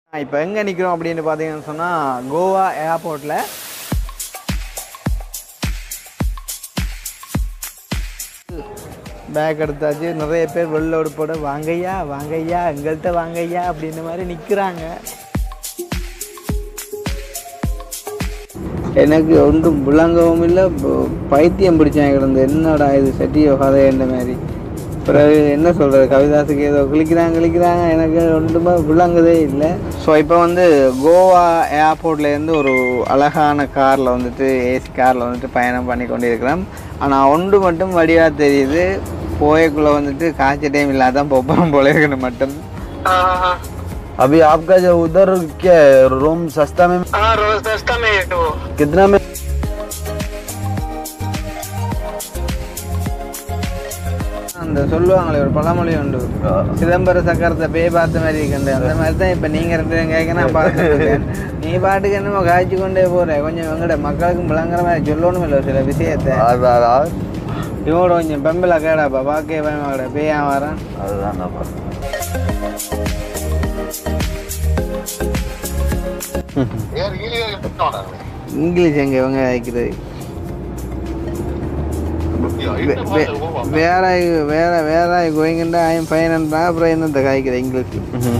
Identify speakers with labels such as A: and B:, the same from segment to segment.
A: இப்போ எங்கே நிற்கிறோம் அப்படின்னு பார்த்தீங்கன்னு சொன்னால் கோவா ஏர்போர்ட்டில் பேக் எடுத்தாச்சு நிறைய பேர் வெள்ள உடுப்போட வாங்கய்யா வாங்கய்யா எங்கள்கிட்ட வாங்கய்யா அப்படின்ற மாதிரி நிற்கிறாங்க எனக்கு ஒன்றும் விளங்கவும் இல்லை ப- பைத்தியம் பிடிச்சாங்க கிடந்து என்னடா இது செட்டியோ கதை என்ற மாதிரி பிறகு என்ன சொல்கிறது கவிதாசுக்கு ஏதோ கிளிக்கிறாங்க கிளிக்கிறாங்க எனக்கு ஒன்றுமே விளங்குதே இல்லை ஸோ இப்போ வந்து கோவா ஏர்போர்ட்லேருந்து ஒரு அழகான காரில் வந்துட்டு ஏசி காரில் வந்துட்டு பயணம் பண்ணி கொண்டு இருக்கிறோம் ஆனால் ஒன்று மட்டும் வடிவாக தெரியுது போயக்குள்ளே வந்துட்டு காய்ச்ச டைம் இல்லாதான் போப்போம் போல இருக்குன்னு மட்டும்
B: अभी आपका जो उधर क्या है रूम सस्ता में
C: हाँ रोज सस्ता में है वो
B: कितना में
A: அந்த சொல்லுவாங்களே ஒரு பழமொழி உண்டு சிதம்பர சக்கரத்தை பேய் பார்த்த மாதிரி இருக்குண்டு அந்த மாதிரி தான் இப்போ நீங்கள் ரெண்டு பேரும் கேட்க நான் பார்த்துருக்கேன் நீ பாட்டுக்கு என்னமோ காய்ச்சி கொண்டே போகிற கொஞ்சம் எங்கட மக்களுக்கும் விளங்குற மாதிரி சொல்லணும் இல்லை சில விஷயத்தை
B: அதுதான்
A: இவனோட கொஞ்சம் பெம்பல கேடாப்பா பார்க்கவே பயமாகட பேயா வரான்
B: அதுதான் நான் பார்த்தேன்
A: இங்கிலீஷ் எங்க இவங்க வைக்கிறது வே- வே- வேற வேற வேற கோயிங்கண்டா ஐம் ஃபைனன்றா அப்புறம் என்னத்தை காய்க்கிற இங்கிலீஷ்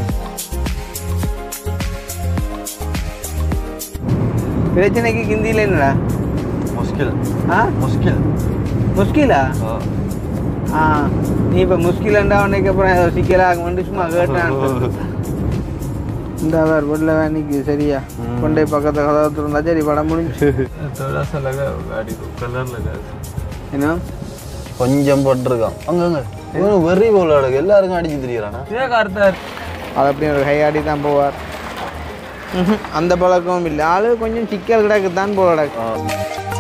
A: பிரச்சனைக்கு ஹிந்தியில் என்னடா
B: मुश्किल
A: ஆ
B: मुश्किल
A: முஸ்கிலா ஆ நீ இப்போ முஸ்கிலண்டா உனக்கு அப்புறம் ஏதோ சிக்கலாகுமெண்டு சும்மா கேட்டான் இந்த வேறு வீட்டில் வேணிக்கு சரியா கொண்டே பக்கத்தில் கதவை திறந்தா சரி படம் முடிஞ்சு
D: थोड़ा सा लगा गाड़ी को कलर लगा
A: என்ன
B: கொஞ்சம் போட்டிருக்கான் அங்க அங்க இவனு வெறி போல அடக்கு எல்லாருக்கும் அடிச்சு திரியறானா
D: क्या करता है
A: அது அப்படியே ஒரு கையாடி தான் போவார் ம்ஹும். அந்த பழக்கமும் இல்லை ஆளு கொஞ்சம் சிக்கல் கிடக்கு தான் போல கிடக்கு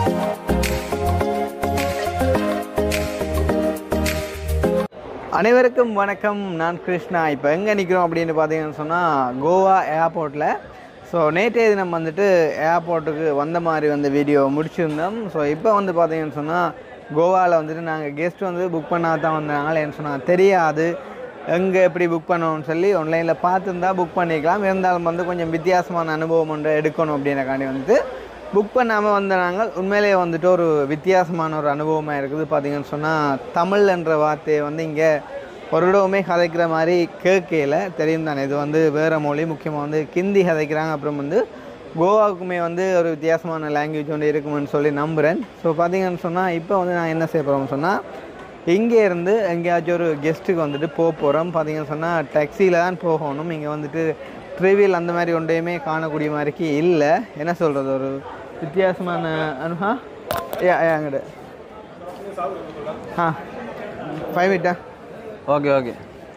A: அனைவருக்கும் வணக்கம் நான் கிருஷ்ணா இப்போ எங்கே நிற்கிறோம் அப்படின்னு பார்த்தீங்கன்னு சொன்னால் கோவா ஏர்போர்ட்டில் ஸோ நேற்றைய தினம் வந்துட்டு ஏர்போர்ட்டுக்கு வந்த மாதிரி வந்து வீடியோ முடிச்சிருந்தோம் ஸோ இப்போ வந்து பார்த்தீங்கன்னு சொன்னால் கோவாவில் வந்துட்டு நாங்கள் கெஸ்ட் வந்து புக் பண்ணாத தான் வந்தாங்க ஏன்னு சொன்னால் தெரியாது எங்கே எப்படி புக் பண்ணணும்னு சொல்லி ஆன்லைனில் பார்த்துருந்தா புக் பண்ணிக்கலாம் இருந்தாலும் வந்து கொஞ்சம் வித்தியாசமான அனுபவம் ஒன்று எடுக்கணும் அப்படின்றக்காண்டி வந்துட்டு புக் பண்ணாமல் வந்த நாங்கள் உண்மையிலேயே வந்துட்டு ஒரு வித்தியாசமான ஒரு அனுபவமாக இருக்குது பார்த்தீங்கன்னு சொன்னால் தமிழ் என்ற வார்த்தையை வந்து இங்கே ஒரு இடவுமே கதைக்கிற மாதிரி கேட்கல தெரியும் தானே இது வந்து வேறு மொழி முக்கியமாக வந்து கிந்தி கதைக்கிறாங்க அப்புறம் வந்து கோவாவுக்குமே வந்து ஒரு வித்தியாசமான லாங்குவேஜ் வந்து இருக்குமென்னு சொல்லி நம்புகிறேன் ஸோ பார்த்தீங்கன்னு சொன்னால் இப்போ வந்து நான் என்ன செய்ய போகிறோம்னு சொன்னால் இங்கே இருந்து எங்கேயாச்சும் ஒரு கெஸ்ட்டுக்கு வந்துட்டு போக போகிறோம் பார்த்தீங்கன்னு சொன்னால் டாக்ஸியில் தான் போகணும் இங்கே வந்துட்டு ட்ரிவியல் அந்த மாதிரி ஒன்றையுமே காணக்கூடிய மாதிரிக்கு இல்லை என்ன சொல்கிறது ஒரு வித்தியாசமான அனுபா ஏ அங்கிட்ட ஆ ஃபைவ் மினிட்டா
B: ஓகே ஓகே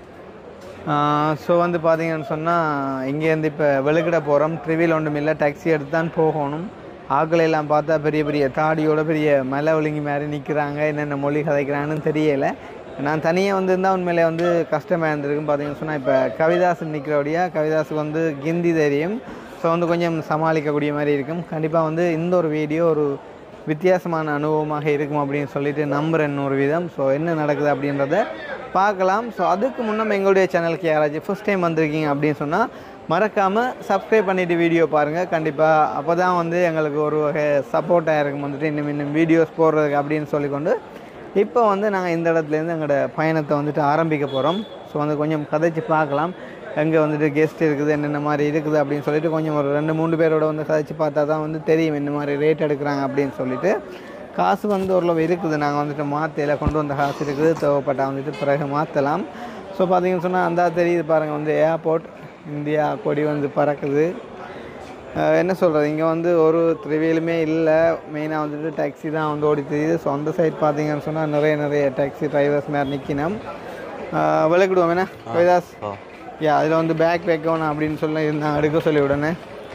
A: ஸோ வந்து பார்த்தீங்கன்னு சொன்னால் இங்கேருந்து இப்போ வெளுக்கிட போகிறோம் ட்ரிவியல் ஒன்றும் இல்லை டாக்ஸி எடுத்து தான் போகணும் ஆக்களை எல்லாம் பார்த்தா பெரிய பெரிய தாடியோட பெரிய மலை ஒழுங்கி மாதிரி நிற்கிறாங்க என்னென்ன மொழி கதைக்கிறாங்கன்னு தெரியலை நான் தனியாக வந்திருந்தால் உண்மையிலே வந்து கஷ்டமாக இருந்திருக்கும் பார்த்தீங்கன்னு சொன்னால் இப்போ கவிதாஸ் நிற்கிறபடியா கவிதாஸுக்கு வந்து ஹிந்தி தெரியும் ஸோ வந்து கொஞ்சம் சமாளிக்கக்கூடிய மாதிரி இருக்கும் கண்டிப்பாக வந்து இந்த ஒரு வீடியோ ஒரு வித்தியாசமான அனுபவமாக இருக்கும் அப்படின்னு சொல்லிட்டு நம்புகிறேன் ஒரு விதம் ஸோ என்ன நடக்குது அப்படின்றத பார்க்கலாம் ஸோ அதுக்கு முன்னே எங்களுடைய சேனலுக்கு யாராச்சும் ஃபஸ்ட் டைம் வந்திருக்கீங்க அப்படின்னு சொன்னால் மறக்காமல் சப்ஸ்கிரைப் பண்ணிவிட்டு வீடியோ பாருங்கள் கண்டிப்பாக அப்போ தான் வந்து எங்களுக்கு ஒரு வகை சப்போர்ட்டாக இருக்கும் வந்துட்டு இன்னும் இன்னும் வீடியோஸ் போடுறதுக்கு அப்படின்னு சொல்லிக்கொண்டு இப்போ வந்து நாங்கள் இந்த இடத்துலேருந்து எங்களோட பயணத்தை வந்துட்டு ஆரம்பிக்க போகிறோம் ஸோ வந்து கொஞ்சம் கதைச்சு பார்க்கலாம் எங்கே வந்துட்டு கெஸ்ட் இருக்குது என்னென்ன மாதிரி இருக்குது அப்படின்னு சொல்லிட்டு கொஞ்சம் ஒரு ரெண்டு மூணு பேரோட வந்து கதைச்சு பார்த்தா தான் வந்து தெரியும் என்ன மாதிரி ரேட் எடுக்கிறாங்க அப்படின்னு சொல்லிட்டு காசு வந்து ஓரளவு இருக்குது நாங்கள் வந்துட்டு மாத்தையில் கொண்டு வந்த காசு இருக்குது தேவைப்பட்டால் வந்துட்டு பிறகு மாற்றலாம் ஸோ பார்த்தீங்கன்னு சொன்னால் அந்த தெரியுது பாருங்கள் வந்து ஏர்போர்ட் இந்தியா கொடி வந்து பறக்குது அஹ் என்ன சொல்கிறது இங்கே வந்து ஒரு த்ரிவியலுமே இல்லை மெயினாக வந்துட்டு டாக்ஸி தான் வந்து ஓடி தெரியுது ஸோ அந்த சைட் பார்த்தீங்கன்னு சொன்னால் நிறைய நிறைய டாக்ஸி டிரைவர்ஸ் மாதிரி நிற்கணும் விளக்கிடுவோம் என்ன வைதாஸ் யா அதில் வந்து பேக் வைக்கணும் அப்படின்னு சொல்லி இருந்தாங்க எடுக்க சொல்லி உடனே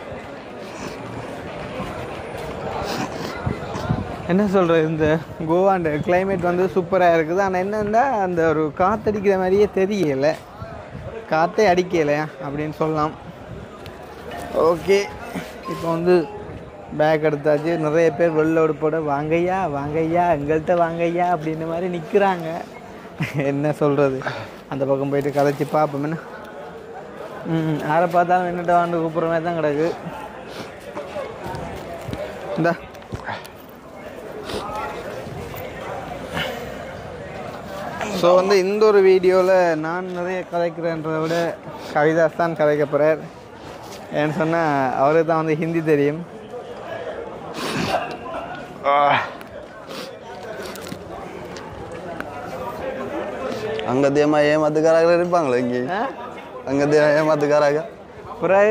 A: என்ன சொல்கிறது இந்த கோவாண்ட கிளைமேட் வந்து சூப்பராக இருக்குது ஆனால் என்னன்னா அந்த ஒரு காற்றடிக்கிற மாதிரியே தெரியலை காற்றே அடிக்கலை அப்படின்னு சொல்லலாம் ஓகே இப்போ வந்து பேக் எடுத்தாச்சு நிறைய பேர் வெள்ள உடுப்போட வாங்கய்யா வாங்கய்யா எங்கள்கிட்ட வாங்கய்யா அப்படின்ற மாதிரி நிற்கிறாங்க என்ன சொல்கிறது அந்த பக்கம் போயிட்டு கதைச்சி பார்ப்போம் என்ன ம் யாரை பார்த்தாலும் என்னட்ட வாண்டு கூப்பிட்ற மாதிரி தான் கிடக்கு இந்தா ஸோ வந்து இந்த ஒரு வீடியோவில் நான் நிறைய கதைக்கிறேன்றதை விட கவிதாஸ் தான் கதைக்க போகிறார் ஏன்னு சொன்னால் அவருக்கு தான் வந்து ஹிந்தி தெரியும்
B: அங்கத்தியமா ஏமாத்துக்காராக இருப்பாங்களா இங்கே அங்கத்தியா ஏமாத்துக்காராக
A: பிறகு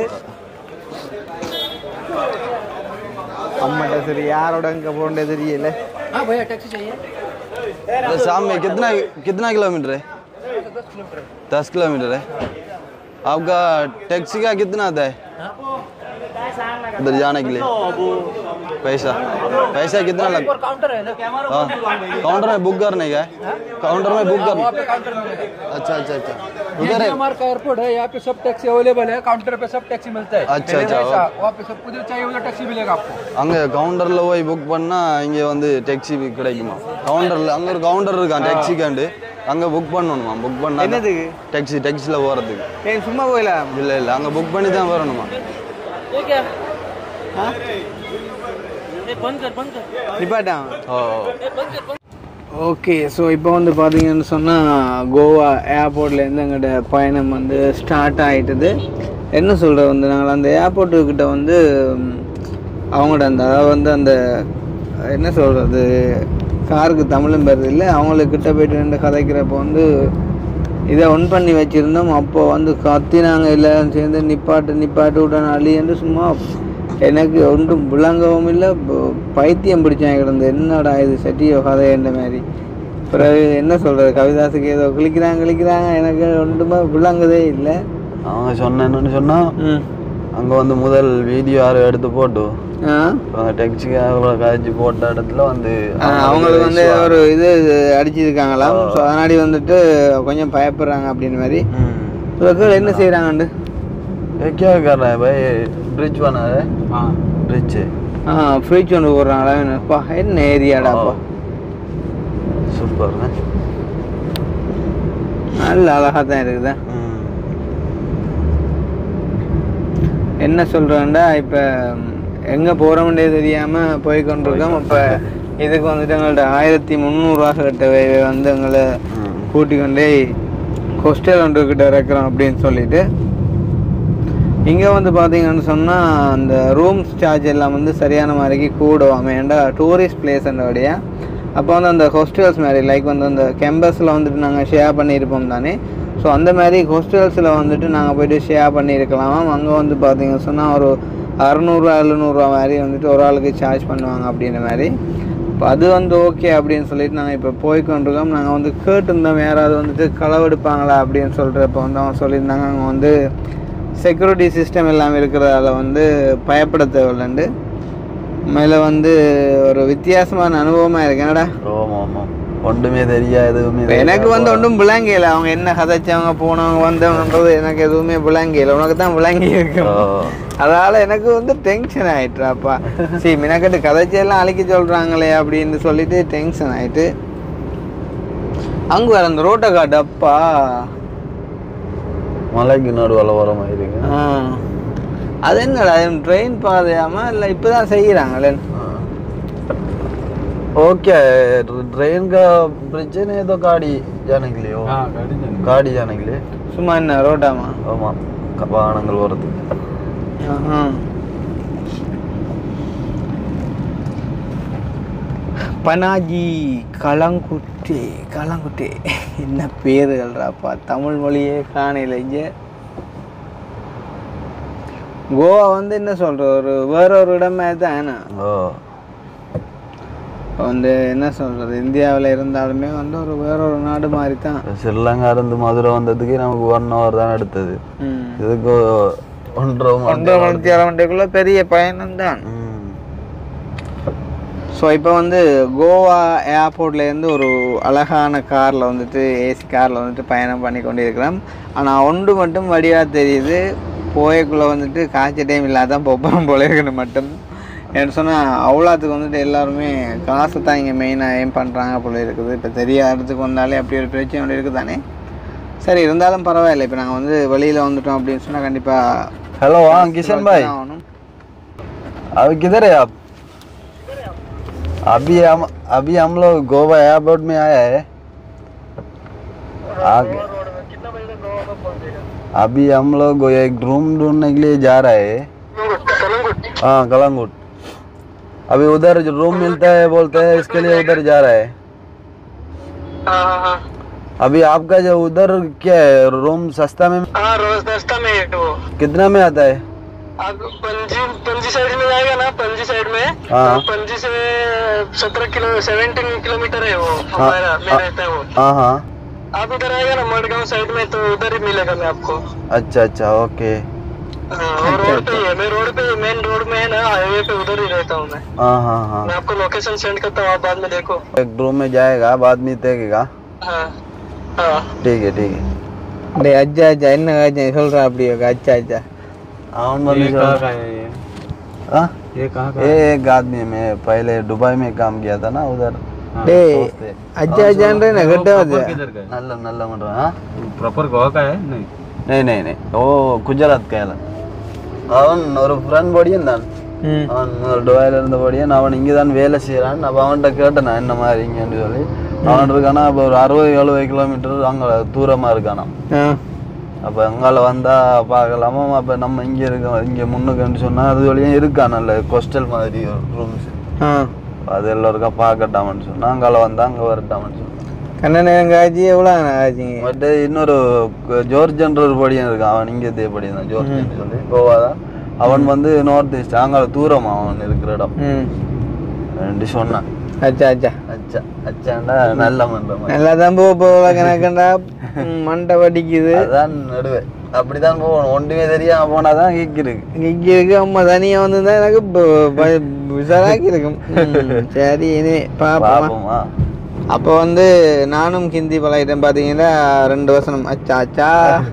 A: அம்மாட்ட சரி யாரோட இங்கே போகண்டே தெரியல
B: अरे शाम में कितना कितना किलोमीटर है दस किलोमीटर है आपका टैक्सी का कितना आता है उधर जाने के लिए पैसा पैसा कितना लग
E: काउंटर है ना
B: हाँ काउंटर में बुक करने का है काउंटर में बुक कर अच्छा अच्छा अच्छा उधर है
E: हमारा का एयरपोर्ट है यहाँ पे सब टैक्सी अवेलेबल है काउंटर पे सब टैक्सी मिलता है
B: अच्छा, अच्छा,
E: ऐसा, वहाँ पे सब कुछ चाहिए उधर टैक्सी मिलेगा आपको
B: அங்கே கவுண்டரில் போய் புக் பண்ணால் இங்கே வந்து டேக்ஸி கிடைக்குமா கவுண்டரில் அங்கே ஒரு கவுண்டர் இருக்கான் டேக்ஸிக்காண்டு அங்கே புக் பண்ணணுமா புக் பண்ணா
A: என்னதுக்கு
B: டேக்ஸி டேக்ஸியில் போகிறதுக்கு
A: ஏய் சும்மா போயிடலாம்
B: இல்லை இல்லை அங்கே புக் பண்ணி தான் வரணுமா
E: ये क्या
A: हाँ?
E: ये बंद कर बंद कर
A: நிப்பாட்டான்
B: ஓ
E: ये बंद कर बंद
A: ஓகே ஸோ இப்போ வந்து பார்த்தீங்கன்னு சொன்னால் கோவா ஏர்போர்ட்லேருந்து எங்கள்கிட்ட பயணம் வந்து ஸ்டார்ட் ஆகிட்டுது என்ன சொல்கிறது வந்து நாங்கள் அந்த ஏர்போர்ட்டுக்கிட்ட வந்து ம், அவங்களோட அந்த அதாவது வந்து அந்த என்ன சொல்கிறது காருக்கு தமிழும் பெறுது இல்லை அவங்களுக்கிட்ட போயிட்டு நின்று கதைக்கிறப்போ வந்து இதை ஒன் பண்ணி வச்சுருந்தோம் அப்போ வந்து கத்தினாங்க எல்லாரும் சேர்ந்து நிப்பாட்டு நிப்பாட்டு விட்டான் அழியன்று சும்மா எனக்கு ஒன்றும் விளங்கவும் இல்லை ப- பைத்தியம் பிடிச்சாங்க கிடந்து என்னடா இது சட்டியோ கதை என்ற மாதிரி பிறகு என்ன சொல்கிறது கவிதாசுக்கு ஏதோ கிளிக்கிறாங்க கிளிக்கிறாங்க எனக்கு ஒன்றுமே விளங்குதே இல்லை
B: அவங்க சொன்னேன்னு சொன்னால்
A: ம்
B: அங்கே வந்து முதல் வீடியோ யாரும் எடுத்து போட்டு
A: ஆ
B: அந்த டேக்ஸிக்காக காய்ச்சி போட்ட இடத்துல வந்து
A: ஆ, அவங்களுக்கு வந்து ஒரு இது அடிச்சிருக்காங்களாம் ஸோ அதனாடி வந்துட்டு கொஞ்சம் பயப்படுறாங்க அப்படின்னு மாதிரி பிறகு என்ன செய்கிறாங்கண்டு
B: ये क्या कर रहा है भाई ब्रिज बना है ब्रिज है
A: ஆ ஃப்ரிட்ஜ் ஒன்று போடுறாங்களா என்னப்பா என்ன ஏரியாடாப்பா
B: சூப்பர்
A: நல்ல அழகாக தான் இருக்குதா
B: ம்
A: என்ன சொல்கிறேன்டா இப்போ எங்கே போகிறோம்ன்றே தெரியாமல் போய் கொண்டிருக்கோம் இப்போ இதுக்கு வந்துட்டு எங்கள்ட்ட ஆயிரத்தி முந்நூறுரூவா கிட்ட வந்து எங்களை
B: ம்.
A: கூட்டி கொண்டே ஹோஸ்டல் ஒன்று கிட்ட இறக்குறோம் அப்படின்னு சொல்லிட்டு இங்கே வந்து பார்த்தீங்கன்னு சொன்னால் அந்த ரூம்ஸ் சார்ஜ் எல்லாம் வந்து சரியான மாதிரிக்கு கூடுவாங்க ஏன்டா டூரிஸ்ட் பிளேஸ்ன்றபடியா அப்போ வந்து அந்த ஹோஸ்டல்ஸ் மாதிரி லைக் வந்து அந்த கேம்பஸில் வந்துட்டு நாங்கள் ஷேர் பண்ணியிருப்போம் தானே ஸோ அந்த மாதிரி ஹோஸ்டல்ஸில் வந்துட்டு நாங்கள் போயிட்டு ஷேர் பண்ணியிருக்கலாமாம் அங்கே வந்து பார்த்தீங்கன்னு சொன்னால் ஒரு அறநூறுவா எழுநூறுவா மாதிரி வந்துட்டு ஒரு ஆளுக்கு சார்ஜ் பண்ணுவாங்க அப்படின்ற மாதிரி இப்போ அது வந்து ஓகே அப்படின்னு சொல்லிட்டு நாங்கள் இப்போ போய் கொண்டிருக்கோம் நாங்கள் வந்து கேட்டிருந்தோம் யாராவது வந்துட்டு களவெடுப்பாங்களா அப்படின்னு சொல்கிறப்ப வந்து அவங்க சொல்லியிருந்தாங்க அவங்க வந்து செக்யூரிட்டி சிஸ்டம் எல்லாம் இருக்கிறதால வந்து பயப்பட தேவையில்லைண்டு மேலே வந்து ஒரு வித்தியாசமான அனுபவமாக இருக்கு என்னடா
B: ஆமாம் ஆமாம் ஒன்றுமே தெரியாது எதுவுமே
A: இப்ப எனக்கு வந்து ஒன்றும் விளங்கியல அவங்க என்ன கதைச்சவங்க போனவங்க வந்தவங்கன்றது எனக்கு எதுவுமே விளங்கியல உனக்கு தான் விளங்கி இருக்கு அதனால எனக்கு வந்து டென்ஷன் ஆயிட்டுறாப்பா சரி மினக்கட்டு கதைச்செல்லாம் அழிக்க சொல்றாங்களே அப்படின்னு சொல்லிட்டு டென்ஷன் ஆயிட்டு அங்க வேற அந்த ரோட்டை காட்டு அப்பா
B: மலைக்கு நடுவில் வர மாதிரி இருக்கு
A: ஆ. அது என்னடா ட்ரெயின் பாதையாமா இல்லை இப்பதான் செய்யறாங்களே
B: ओके ट्रेन का ब्रिज है नहीं तो गाड़ी जाने के लिए हो
D: हाँ गाड़ी जाने
B: गाड़ी जाने के लिए
A: சும்மா என்ன ரோட்டாமா
B: ஆமாம் வாகனங்கள் வருது
A: ஆஹா. பனாஜி களங்குட்டி களங்குட்டி என்ன பேருகள்றாப்பா தமிழ் மொழியே காணையில் இங்கே கோவா வந்து என்ன சொல்ற ஒரு வேற ஒரு இடமே தான்
B: ஓ
A: வந்து என்ன சொல்றது இந்தியாவில் இருந்தாலுமே வந்து ஒரு வேற ஒரு நாடு மாதிரி தான்
B: ஸ்ரீலங்கா இருந்து மதுரை வந்ததுக்கு நமக்கு ஒன் ஹவர் தான் எடுத்தது
A: ம்.
B: இதுக்கு ஒன்றரை மணி
A: ஒன்றரை மணிக்கு அரை மணிக்குள்ள பெரிய பயணம் தான்
B: ம்.
A: ஸோ இப்போ வந்து கோவா ஏர்போர்ட்லேருந்து ஒரு அழகான காரில் வந்துட்டு ஏசி காரில் வந்துட்டு பயணம் பண்ணி கொண்டு இருக்கிறோம் ஆனால் ஒன்று மட்டும் வடிவாக தெரியுது போயக்குள்ளே வந்துட்டு காய்ச்ச டைம் இல்லாதான் போப்போம் போல இருக்குன்னு மட்டும் என்ன சொன்னால் அவ்வளோத்துக்கு வந்துட்டு எல்லாருமே காசு தான் இங்கே மெயினாக ஏம் பண்ணுறாங்க போல இருக்குது இப்போ தெரியாத இடத்துக்கு வந்தாலே அப்படி ஒரு பிரச்சனை ஒன்று இருக்குது தானே சரி இருந்தாலும் பரவாயில்ல இப்போ நாங்கள் வந்து வெளியில் வந்துட்டோம் அப்படின்னு சொன்னால் கண்டிப்பாக
B: हेलो हाँ किशन भाई
A: ஆகணும்
B: अभी किधर है आप अभी हम अभी हम लोग गोवा एयरपोर्ट में आया है आगे अभी हम लोग एक रूम ढूंढने के लिए जा रहे हैं हाँ कलंगुट अभी उधर जो रूम मिलता है बोलते हैं इसके लिए उधर जा रहा है
C: हाँ हाँ हाँ
B: अभी आपका जो उधर क्या है रूम सस्ता में
C: हाँ रोज दस्ता में है वो
B: कितना में आता है
C: आप पंजी पंजी साइड में जाएगा ना पंजी साइड में
B: हाँ।
C: तो पंजी से सत्रह किलो सेवेंटीन किलोमीटर है वो हमारा में रहता है वो
B: हाँ हाँ
C: आप इधर आएगा ना मडगांव साइड में तो उधर ही मिलेगा मैं आपको
B: अच्छा अच्छा ओके
C: हाँ और रोड पे ही है मैं रोड पे मेन रोड में है ना हाईवे पे उधर ही रहता हूँ मैं
B: हाँ हाँ हाँ
C: मैं आपको लोकेशन सेंड करता हूँ आप बाद में देखो
B: एक रूम में जाएगा बाद में देखेगा
C: हाँ हाँ
B: ठीक है ठीक है
A: டே அஜா அஜா என்ன அஜா சொல்கிறா அப்படியே அச்சா அச்சா
B: हाँ
D: ये
B: मनीष
D: कहाँ का है ये
B: हाँ
D: ये कहाँ का
B: ये एक आदमी में पहले दुबई में काम किया था ना उधर
A: டேய்
B: दोस्त है
A: அஜா அஜான்ற என்ன கெட்ட
D: प्रॉपर
A: வருது
D: किधर का है
B: नल्ला नल्ला मर रहा हाँ
D: प्रॉपर गोवा का है नहीं
B: नहीं नहीं नहीं वो குஜராத் கேல அவன் ஒரு ஃப்ரெண்ட் படியன் தான்
A: ம்
B: அவன் துபாயில இருந்த படியன் அவன் இங்கே தான் வேலை செய்கிறான் அப்போ அவன்கிட்ட கேட்டேன் நான் என்ன மாதிரி இங்கேன்னு சொல்லி அவன் இருக்கானா இப்போ ஒரு அறுபது எழுபது கிலோமீட்டர் அங்கே தூரமாக இருக்கானா
A: ஆ
B: அப்போ அங்கால வந்தால் பார்க்கலாமா அப்போ நம்ம இங்கே இருக்கோம் இங்கே முன்னுக்குன்னு சொன்னால் அது வழியும் இருக்கா நல்ல கொஸ்டல் மாதிரி ரூம்ஸ்
A: ஆ
B: அது எல்லோருக்கா பார்க்கட்டாமன்னு சொன்னால் அங்கால வந்தால் அங்கே வரட்டாமன்னு சொன்னான்
A: கண்ணன் காய்ச்சி எவ்வளோ காய்ச்சிங்க
B: பட் இன்னொரு ஜோர்ஜன்ற ஒரு படியன் இருக்கான் அவன் இங்கே இதே படியன் தான் ஜோர்ஜன் சொல்லி கோவா தான் அவன் வந்து நார்த் ஈஸ்ட் அங்கால தூரம் அவன் இருக்கிற இடம்
A: ம்
B: ரெண்டு சொன்னான்
A: அச்சா அச்சா
B: அச்சா அச்சாண்டா நல்ல மன்ற மாதிரி
A: நல்லா தான் போக போகல கணக்கண்டா ம், மண்டை வடிக்குது
B: அதான் நடுவே அப்படிதான் போகணும் ஒன்றுமே தெரியாம போனாதான் கிக் இருக்கு
A: இங்கே இருக்கு அம்மா தனியாக வந்து எனக்கு ப- ப- விசாராக்கி இருக்கும் ம், சரி இனி பாப்போம்
B: பாப்போமா
A: அப்போ வந்து நானும் ஹிந்தி பழகிட்டேன் பார்த்தீங்கன்னா ரெண்டு வசனம் அச்சா அச்சா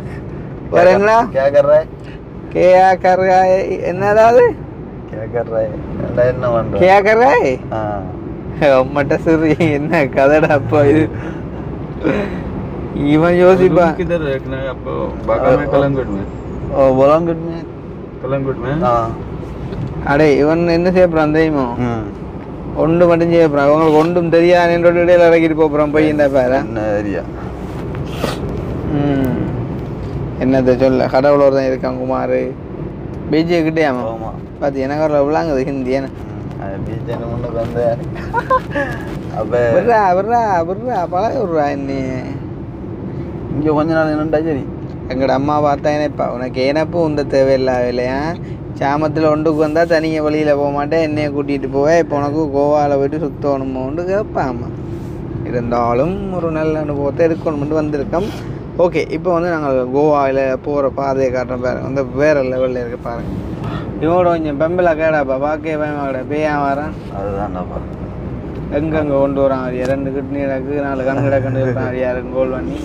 A: வரீங்களா
B: क्या कर रहा है
A: கேயா கர்ரா என்னதாவது
B: क्या कर रहा है ஏன்டா என்ன பண்ற
A: கேயா கர்ரா
B: ஆ
A: அம்மட்ட சிறு என்ன கதடா அப்பா இது இவன் யோசிப்பா
D: रूम किधर रखना है आपको बागा में कलंगुट में
B: ஓ बोलंगट में
D: कलंगुट में
B: हाँ
A: அடே இவன் என்ன செய்ய போறான் தெரியுமோ
B: ம்
A: ஒன்று மட்டும் செய்ய போறான் உங்களுக்கு ஒன்றும் தெரியாது என்னோட இடையில இறக்கிட்டு போறான் போய் இந்த பேர
B: என்ன ஏரியா
A: ம் என்னத்த சொல்ல கடவுளோர் தான் இருக்கான் குமார் பிஜே கிட்டேயாமா
B: ஆமா
A: பார்த்து எனக்கு ஒரு விளாங்குது ஹிந்தி என்ன
B: பீச்சன் முன்னுக்கு வந்து அப்ப
A: விட்றா விட்றா விட்றா பழக விட்றா இன்னி
B: இங்க கொஞ்ச நாள் நின்றுட்டா சரி
A: எங்கட அம்மா பார்த்தா என்னப்பா உனக்கு ஏனப்போ உந்த தேவையில்லா இல்லையா சாமத்தில் ஒன்றுக்கு வந்தால் தனியாக வழியில் போக மாட்டேன் என்னைய கூட்டிகிட்டு போவேன் இப்போ உனக்கு கோவாவில் போயிட்டு சுற்றணுமோன்னு கேட்பாம்மா இருந்தாலும் ஒரு நல்ல அனுபவத்தை இருக்கணும்னு வந்திருக்கோம் ஓகே இப்போ வந்து நாங்கள் கோவாவில் போகிற பாதையை காட்டுறோம் பாருங்க வந்து வேறு லெவலில் இருக்க பாருங்க இவனோட கொஞ்சம் பெம்பலா கேடாப்பா பாக்கே பயமாக்கடா பேயா வரான்
B: அதுதான் நான் பாருங்க
A: எங்கெங்கே கொண்டு வரான் அறியா ரெண்டு கிட்னி கிடக்கு நாலு கண் கிடக்குன்னு இருக்கான் அறியா ரெண்டு கோல் பண்ணி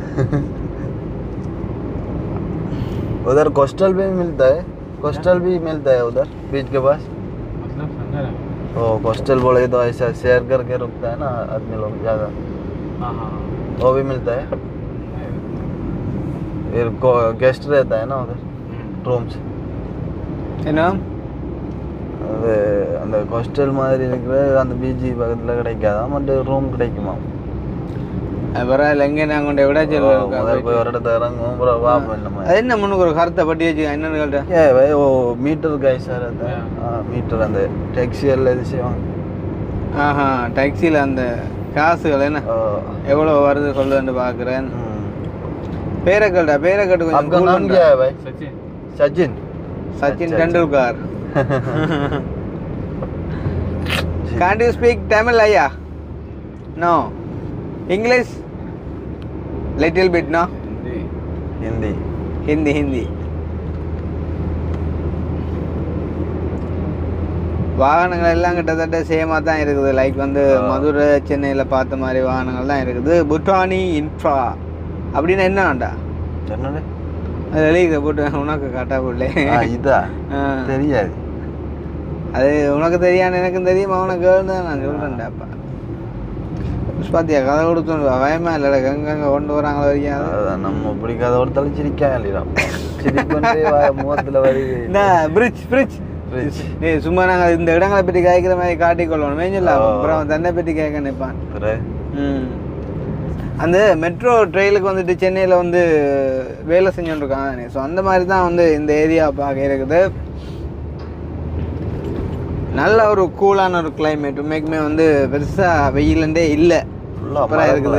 B: उधर कोस्टल भी मिलता है कोस्टल भी मिलता है उधर बीच के पास
D: मतलब समझा ना
B: ओ कोस्टल बोले तो ऐसा शेयर करके रुकता है ना आदमी लोग ज़्यादा
D: हाँ हाँ
B: वो भी मिलता है फिर गेस्ट रहता है ना उधर रूम्स
A: என்ன
B: அது அந்த கொஸ்டல் மாதிரி இருக்கிற அந்த பீச்சு பக்கத்தில் கிடைக்காதா மற்ற ரூம் கிடைக்குமா
A: அப்புறம் எங்கே நாங்கள் கொண்டு விட
B: முதல்ல போய் ஒரு இடத்துல இறங்குவோம் அப்புறம் பார்ப்போம் நம்ம
A: அது என்ன முன்னுக்கு ஒரு கருத்தை பட்டி வச்சு என்னன்னு கேட்டேன்
B: ஏ भाई वो मीटर का ऐसा रहता है हाँ मीटर அந்த टैक्सी எல்லாம் இது செய்வாங்க
A: ஆஹா டாக்ஸியில் அந்த காசுகள் என்ன
B: ஆ,
A: எவ்வளோ வருது சொல்லுன்னு பார்க்குறேன்
B: ம்.
A: பேரை கேட்டா பேரை கேட்டு கொஞ்சம்
B: आपका
A: cool
B: नाम
A: பண்றா.
B: क्या है भाई
D: सचिन
B: सचिन
A: சச்சின்
B: अच्छा,
A: Tendulkar can't you speak tamil ஐயா no english little bit no
D: Hindi
B: Hindi
A: Hindi Hindi வாகனங்கள் எல்லாம் கிட்டத்தட்ட சேமாக தான் இருக்குது லைக் வந்து மதுரை சென்னையில் பார்த்த மாதிரி வாகனங்கள் தான் இருக்குது புட்டானி இன்ஃப்ரா அப்படின்னா என்ன வேண்டா
B: என்னது
A: அது எழுதிக்க போட்டு உனக்கு காட்டா போடல
B: ஆ, இதா
A: ஆ.
B: தெரியாது
A: அது உனக்கு தெரியான்னு எனக்கும் தெரியும் அவனுக்கு தான் நான் சொல்கிறேன்டாப்பா பாத்தியா கதை கொடுத்து பயமா இல்லை எங்கெங்க கொண்டு வராங்களோ வரைக்கும் அது.
B: அதான் நம்ம பிடிக்காத ஒருத்தல சிரிக்க இல்லையா சிரிப்பே முகத்துல வருது
A: என்ன பிரிட்ஜ் பிரிட்ஜ்
B: Bridge.
A: ஏய் சும்மா நாங்கள் இந்த இடங்களை பற்றி கேட்குற மாதிரி காட்டிக்கொள்ளணும் மேஞ்சல
B: ஆ.
A: அப்புறம் தன்னை பற்றி கேட்க நினைப்பான்
B: பிறகு
A: ம் அந்த மெட்ரோ ட்ரெயிலுக்கு வந்துட்டு சென்னையில் வந்து வேலை செஞ்சுட்டு இருக்காங்க ஸோ அந்த மாதிரி தான் வந்து இந்த ஏரியா பார்க்க இருக்குது நல்ல ஒரு கூலான ஒரு கிளைமேட் உண்மைக்குமே வந்து பெருசாக வெயிலண்டே இல்லை
B: Full ஆ
A: சூப்பராக
B: மழை
A: இருக்குது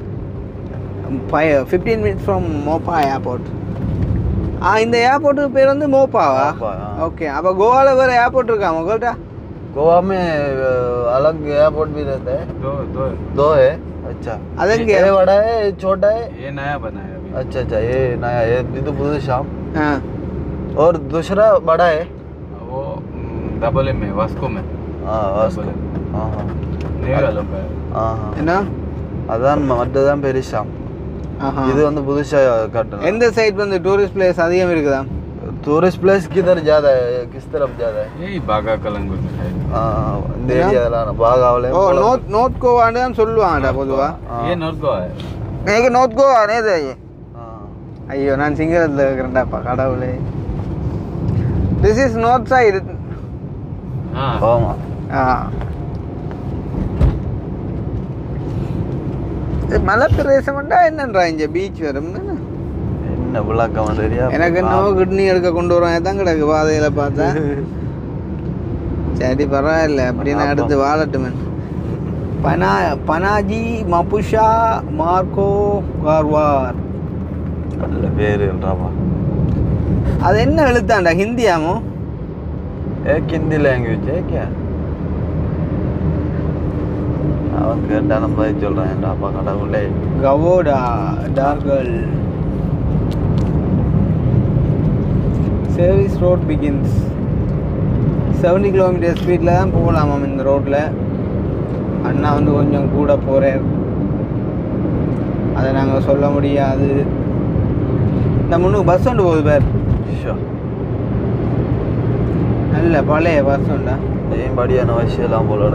B: மழை.
A: Fifteen minutes from Mopa airport ஆ இந்த ஏர்போர்ட்டுக்கு பேர் வந்து மோப்பாவா
B: மோப்பா, ஆ.
A: ஓके அப்போ கோவாவில் வேறு ஏர்போர்ட் இருக்கா உங்கள்கிட்ட
B: गोवा में अ, अलग एयरपोर्ट भी रहता है
D: दो दो
B: दो है अच्छा
A: அதங்க
B: ये बड़ा है ये छोटा है
D: ये नया बना है अभी
B: अच्छा अच्छा ये नया ये ये तो बुध शाम
A: ஆ
B: और दूसरा बड़ा है
D: वो डबल एम है वास्को में
B: हाँ वास्को हाँ हाँ
D: न्यू वालों का है
B: हाँ हाँ
A: என்ன
B: அதான் மற்றதான் பெரிசாம்
A: ஆஹா
B: இது வந்து புதுசா கட்டணும்
A: எந்த சைட் வந்து டூரிஸ்ட் பிளேஸ் அதிகம் இருக்குதா
B: टूरिस्ट प्लेस किधर ज्यादा है किस तरफ ज्यादा है
D: यही बागा कलंगुट में है
B: हाँ, இந்த ஏரியாலாம் பாகாவில
A: ஓ நோர்த் நோர்த் கோவான்னு தான் சொல்லுவாங்கடா பொதுவா
D: ये नॉर्थ गोवा है
A: எனக்கு நோர்த் கோவா நேது ஐயோ நான் சிங்களத்தில் இருக்கிறேன்டாப்பா கடவுளே திஸ் இஸ் நார்த் சைடு
D: हाँ
B: ஆமா
A: ஆ இது மலை பிரதேசம்டா என்னன்றா இங்க பீச் வரும்
B: என்ன விளக்கம் தெரியா
A: எனக்கு என்னவோ கிட்னி எடுக்க கொண்டு வருவாங்க தான் கிடக்கு பாதையில பார்த்தா சரி பரவாயில்ல அப்படின்னு அடுத்து வாழட்டுமே பனா பனாஜி மபுஷா மார்க்கோ கார்வார்
B: நல்ல பேருன்றாப்பா
A: அது என்ன எழுத்தாண்டா ஹிந்தியாமோ
B: एक हिंदी लैंग्वेज है क्या அவன் கேட்டாலும் பதில் சொல்றான்டாப்பா கடவுளே
A: கவோடா டார்கல் service road begins seventy kilometre ஸ்பீடில் தான் போகலாமாம் இந்த ரோட்டில் அண்ணா வந்து கொஞ்சம் கூட போகிறார் அதை நாங்கள் சொல்ல முடியாது இந்த முன்னுக்கு பஸ் ஒன்று போகுது பேர்
B: ஷோ
A: நல்ல பழைய பஸ் உண்டா
B: ஏன் படியான வயசுலாம் போல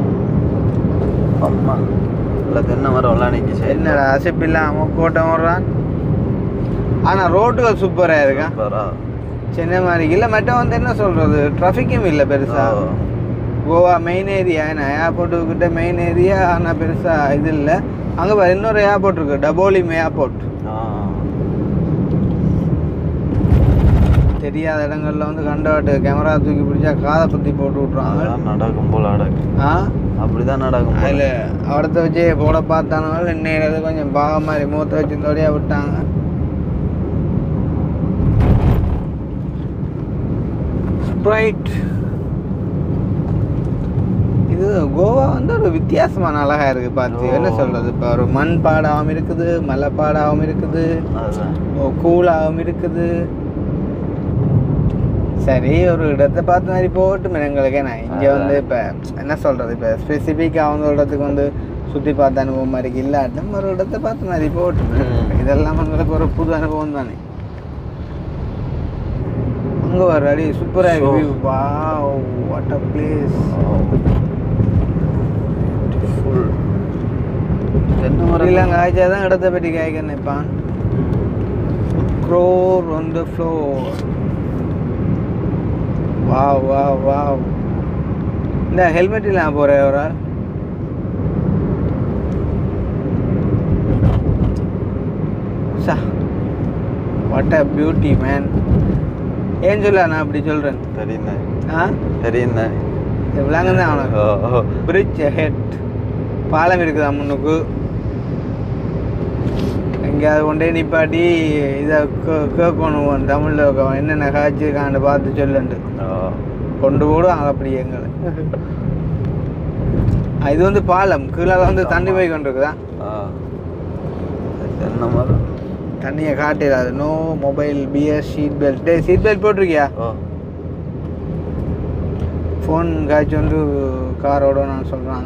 B: அம்மா இல்லை தென்னை மரம்லாம் நிற்கி சரி
A: என்னடா அசைப்பில்லாமல் கோட்டை வர்றான் ஆனால் ரோட்டுகள் சூப்பராக இருக்கான்
B: சூப்பரா
A: சென்னை மாதிரி இல்லை மற்ற வந்து என்ன சொல்கிறது ட்ராஃபிக்கும் இல்லை பெருசாக கோவா மெயின் ஏரியா என்ன ஏர்போர்ட்டுக்கிட்ட மெயின் ஏரியா ஆனால் பெருசாக இது இல்லை அங்கே பாரு இன்னொரு ஏர்போர்ட் இருக்குது டபோலிம் ஏர்போர்ட் தெரியாத இடங்கள்ல வந்து கண்டாட்டு கேமரா தூக்கி பிடிச்சா காதை பற்றி போட்டு விட்ருவாங்க
B: நடக்கும் போல நடக்கும்
A: ஆ
B: அப்படிதான் நடக்கும் போல.
A: அதில் அவடத்தை வச்சு போட பார்த்தானுங்க இன்னைக்கு கொஞ்சம் பாவம் மாதிரி மூத்த வச்சு தொடையா விட்டாங்க ஸ்ப்ரைட் இது கோவா வந்து ஒரு வித்தியாசமான அழகா இருக்கு பார்த்து என்ன சொல்றது இப்போ ஒரு மண் பாடாகவும் இருக்குது மலை பாடாகவும் இருக்குது
B: அதுதான்
A: கூலாகவும் இருக்குது சரி ஒரு இடத்தை பார்த்த மாதிரி போகட்டும் எங்களுக்கு நான் இங்கே வந்து இப்போ என்ன சொல்கிறது இப்போ ஸ்பெசிஃபிக்காக வந்து ஒரு இடத்துக்கு வந்து சுற்றி பார்த்த அனுபவம் மாதிரி இல்லாட்டும் ஒரு இடத்தை பார்த்த மாதிரி போகட்டும்
B: ம்.
A: இதெல்லாம் எங்களுக்கு ஒரு புது அனுபவம் தானே அங்கே ஒரு அடி சூப்பராக
B: So-
A: வியூ வா வாட் அ பிளேஸ்
B: ஃபுல் தென்னை மரம்
A: இல்லை காய்ச்சா தான் இடத்தை பற்றி காய்க்க நினைப்பான் க்ரோர் on the floor wow wow wow இந்த ஹெல்மெட் இல்லாம போற ஒரு ஆள் சா வாட் அ பியூட்டி மேன் ஏன் சொல்ல நான் அப்படி சொல்றேன்
B: தெரியுண்ணே
A: ஆ
B: தெரியுண்ணே
A: இது விளங்க தான் அவனுக்கு
B: ஓ, ஓ.
A: பிரிட்ஜ் ஹெட் பாலம் இருக்குதா முன்னுக்கு எங்கேயாவது கொண்டே நிப்பாட்டி இதை கேட்கணும் தமிழில் என்னென்ன காய்ச்சிருக்கான்னு பார்த்து சொல்லுண்டு
B: ஓ.
A: கொண்டு போடுவாங்க அப்படி எங்களை ஆ, இது வந்து பாலம் கீழே வந்து தண்ணி போய் கொண்டு இருக்குதா
B: ஆ. தென்னை மரம்
A: தண்ணியை காட்டிடாது நோ மொபைல் பிஎஸ் சீட் பெல்ட் டே சீட் பெல்ட் போட்டிருக்கியா
B: ஓ
A: ஃபோன் காய்ச்சி வந்து காரோட நான் சொல்கிறாங்க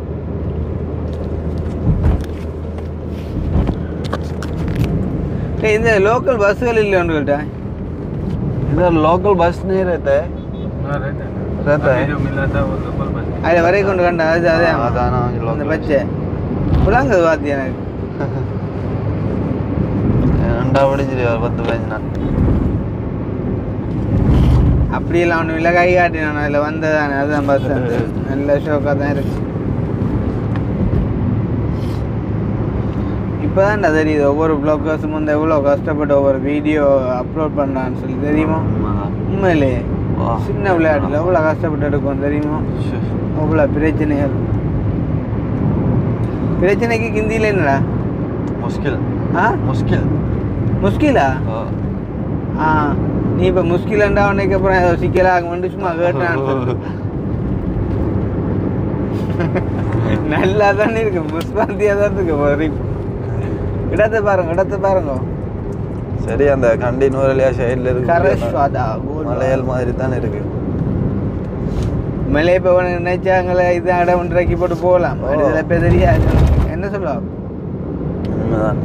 A: டேய் இந்த லோக்கல் பஸ்ஸுகள் இல்லை உங்கள்கிட்ட
B: इधर लोकल बस नहीं रहता है
D: हाँ रहता है
B: रहता
D: अभी
B: है
D: जो मिला था वो लोकल बस
A: அதில் வரை கொண்டு கண்ட அது அதே
B: ஆ, அதான் நான்
A: அந்த
B: local
A: பச்சை விளாங்குது பார்த்தி எனக்கு
B: ரெண்டா படிச்சிரு ஒரு பத்து பதினஞ்சு நாள்
A: அப்படியெல்லாம் ஒன்றும் இல்லை கை காட்டினான் அதில் வந்ததானே அதுதான் பஸ் அந்த நல்ல ஷோக்காக தான் இருக்கு இப்போதான்டா தெரியுது ஒவ்வொரு ப்ளாக்கர்ஸும் வந்து எவ்வளோ கஷ்டப்பட்டு ஒவ்வொரு வீடியோ அப்லோட் பண்ணுறான்னு சொல்லி தெரியுமா உண்மையிலே
B: வா.
A: சின்ன விளையாட்டில் எவ்வளோ கஷ்டப்பட்டு எடுக்கும் தெரியுமா
B: ஷு.
A: அவ்வளோ பிரச்சனைகள் பிரச்சனைக்கு ஹிந்தியில் என்னடா
B: முஸ்கில்
A: ஆ
B: முஸ்கில்
A: முஸ்கிலா
B: ஆ.
A: ஆ நீ இப்போ முஸ்கிலண்டா உனக்கு அப்புறம் ஏதோ சிக்கலாகுமெண்டு சும்மா கேட்டான் நல்லா தானே இருக்கு முஸ்பாந்தியா தான் இருக்கு ஒரு இடத்தை பாருங்க இடத்தை பாருங்க
B: சரி அந்த கண்டி நூறலியா சைடில்
A: கரஷ்
B: இருக்கு
A: வாதா
B: மலையாள் மாதிரி தானே இருக்கு
A: மேலே இப்போ உனக்கு நினைச்சாங்களே இது இடம் ஒன்றாக்கி போட்டு போகலாம்
B: ஓ.
A: சில பேர் தெரியாது என்ன சொல்லுவா
B: உண்மைதான்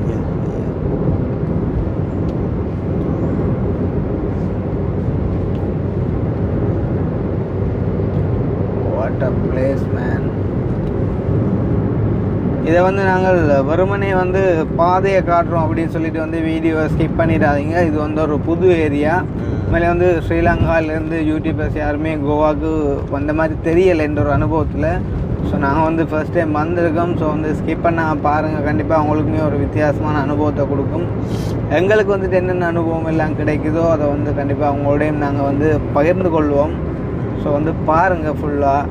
A: வாட் அ பிளேஸ் மேன் இதை வந்து நாங்கள் வெறுமனே வந்து பாதையை காட்டுறோம் அப்படின்னு சொல்லிட்டு வந்து வீடியோ ஸ்கிப் பண்ணிடாதீங்க இது வந்து ஒரு புது ஏரியா
B: ம்.
A: மேலே வந்து ஸ்ரீலங்காவிலேருந்து யூடியூபர்ஸ் யாருமே கோவாக்கு வந்த மாதிரி தெரியலை என்ற ஒரு அனுபவத்தில் ஸோ நாங்கள் வந்து ஃபர்ஸ்ட் டைம் வந்திருக்கோம் ஸோ வந்து ஸ்கிப் பண்ண பாருங்கள் கண்டிப்பாக அவங்களுக்குமே ஒரு வித்தியாசமான அனுபவத்தை கொடுக்கும் எங்களுக்கு வந்துட்டு என்னென்ன அனுபவம் எல்லாம் கிடைக்குதோ அதை வந்து கண்டிப்பாக அவங்களோடையும் நாங்கள் வந்து பகிர்ந்து கொள்வோம் ஸோ வந்து பாருங்கள் ஃபுல்லாக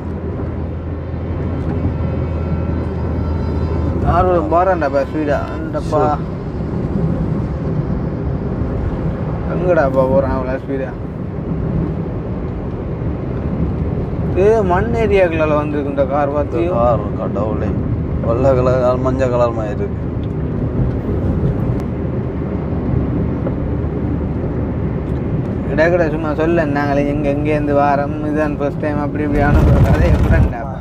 A: ஆறு போகிறேன்டாப்பா ஸ்வீடா இந்தப்பா எங்கடாப்பா போகிறான் அவ்வளோ ஸ்பீடா இது மண் ஏரியாக்குள்ள வந்திருக்கு இந்த கார் பார்த்தியும்
B: கார் கடவுளே வெள்ளை கலர் மஞ்சள் கலர் மாதிரி இருக்கு
A: இடக்கட சும்மா சொல்ல நாங்களே எங்க எங்கேருந்து வாரம் இதுதான் ஃபர்ஸ்ட் டைம் அப்படி இப்படி அனுப்புற கதை எப்படின்டாப்பா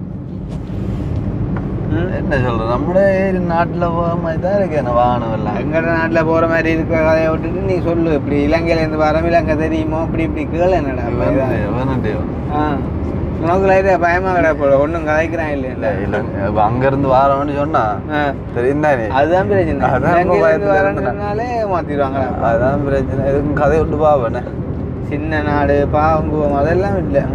A: ம்
B: என்ன சொல்ற நம்மளே ஏரி நாட்டுல போற மாதிரி தான் இருக்கு என்ன வாகனம் எல்லாம்
A: எங்கட நாட்டில் போகிற மாதிரி இருக்கிற கதையை விட்டுட்டு நீ சொல்லு இப்படி இலங்கையிலேருந்து வரோம் இலங்கை தெரியுமோ அப்படி இப்படி கேளு என்னடா அப்ப இதான்.
B: வேணாண்டே
A: ஆ உனக்கு லைட்டாக பயமாக கிடா போல ஒன்றும் கதைக்கிறான் இல்லையா
B: இல்ல அங்க இருந்து வாரம்னு சொன்னா
A: ஆ
B: தெரியும் தானே
A: அதுதான் பிரச்சனை
B: அதான் ரொம்ப
A: இலங்கையிலேருந்து
B: பயத்துல
A: வரேன்னு
B: இருந்தேன்.
A: சொன்னாலே மாற்றிடுவாங்களா
B: அதான் பிரச்சனை எதுக்கும் கதை விட்டு பாவனே
A: சின்ன நாடு பாவம் பூவம் அதெல்லாம் இல்லை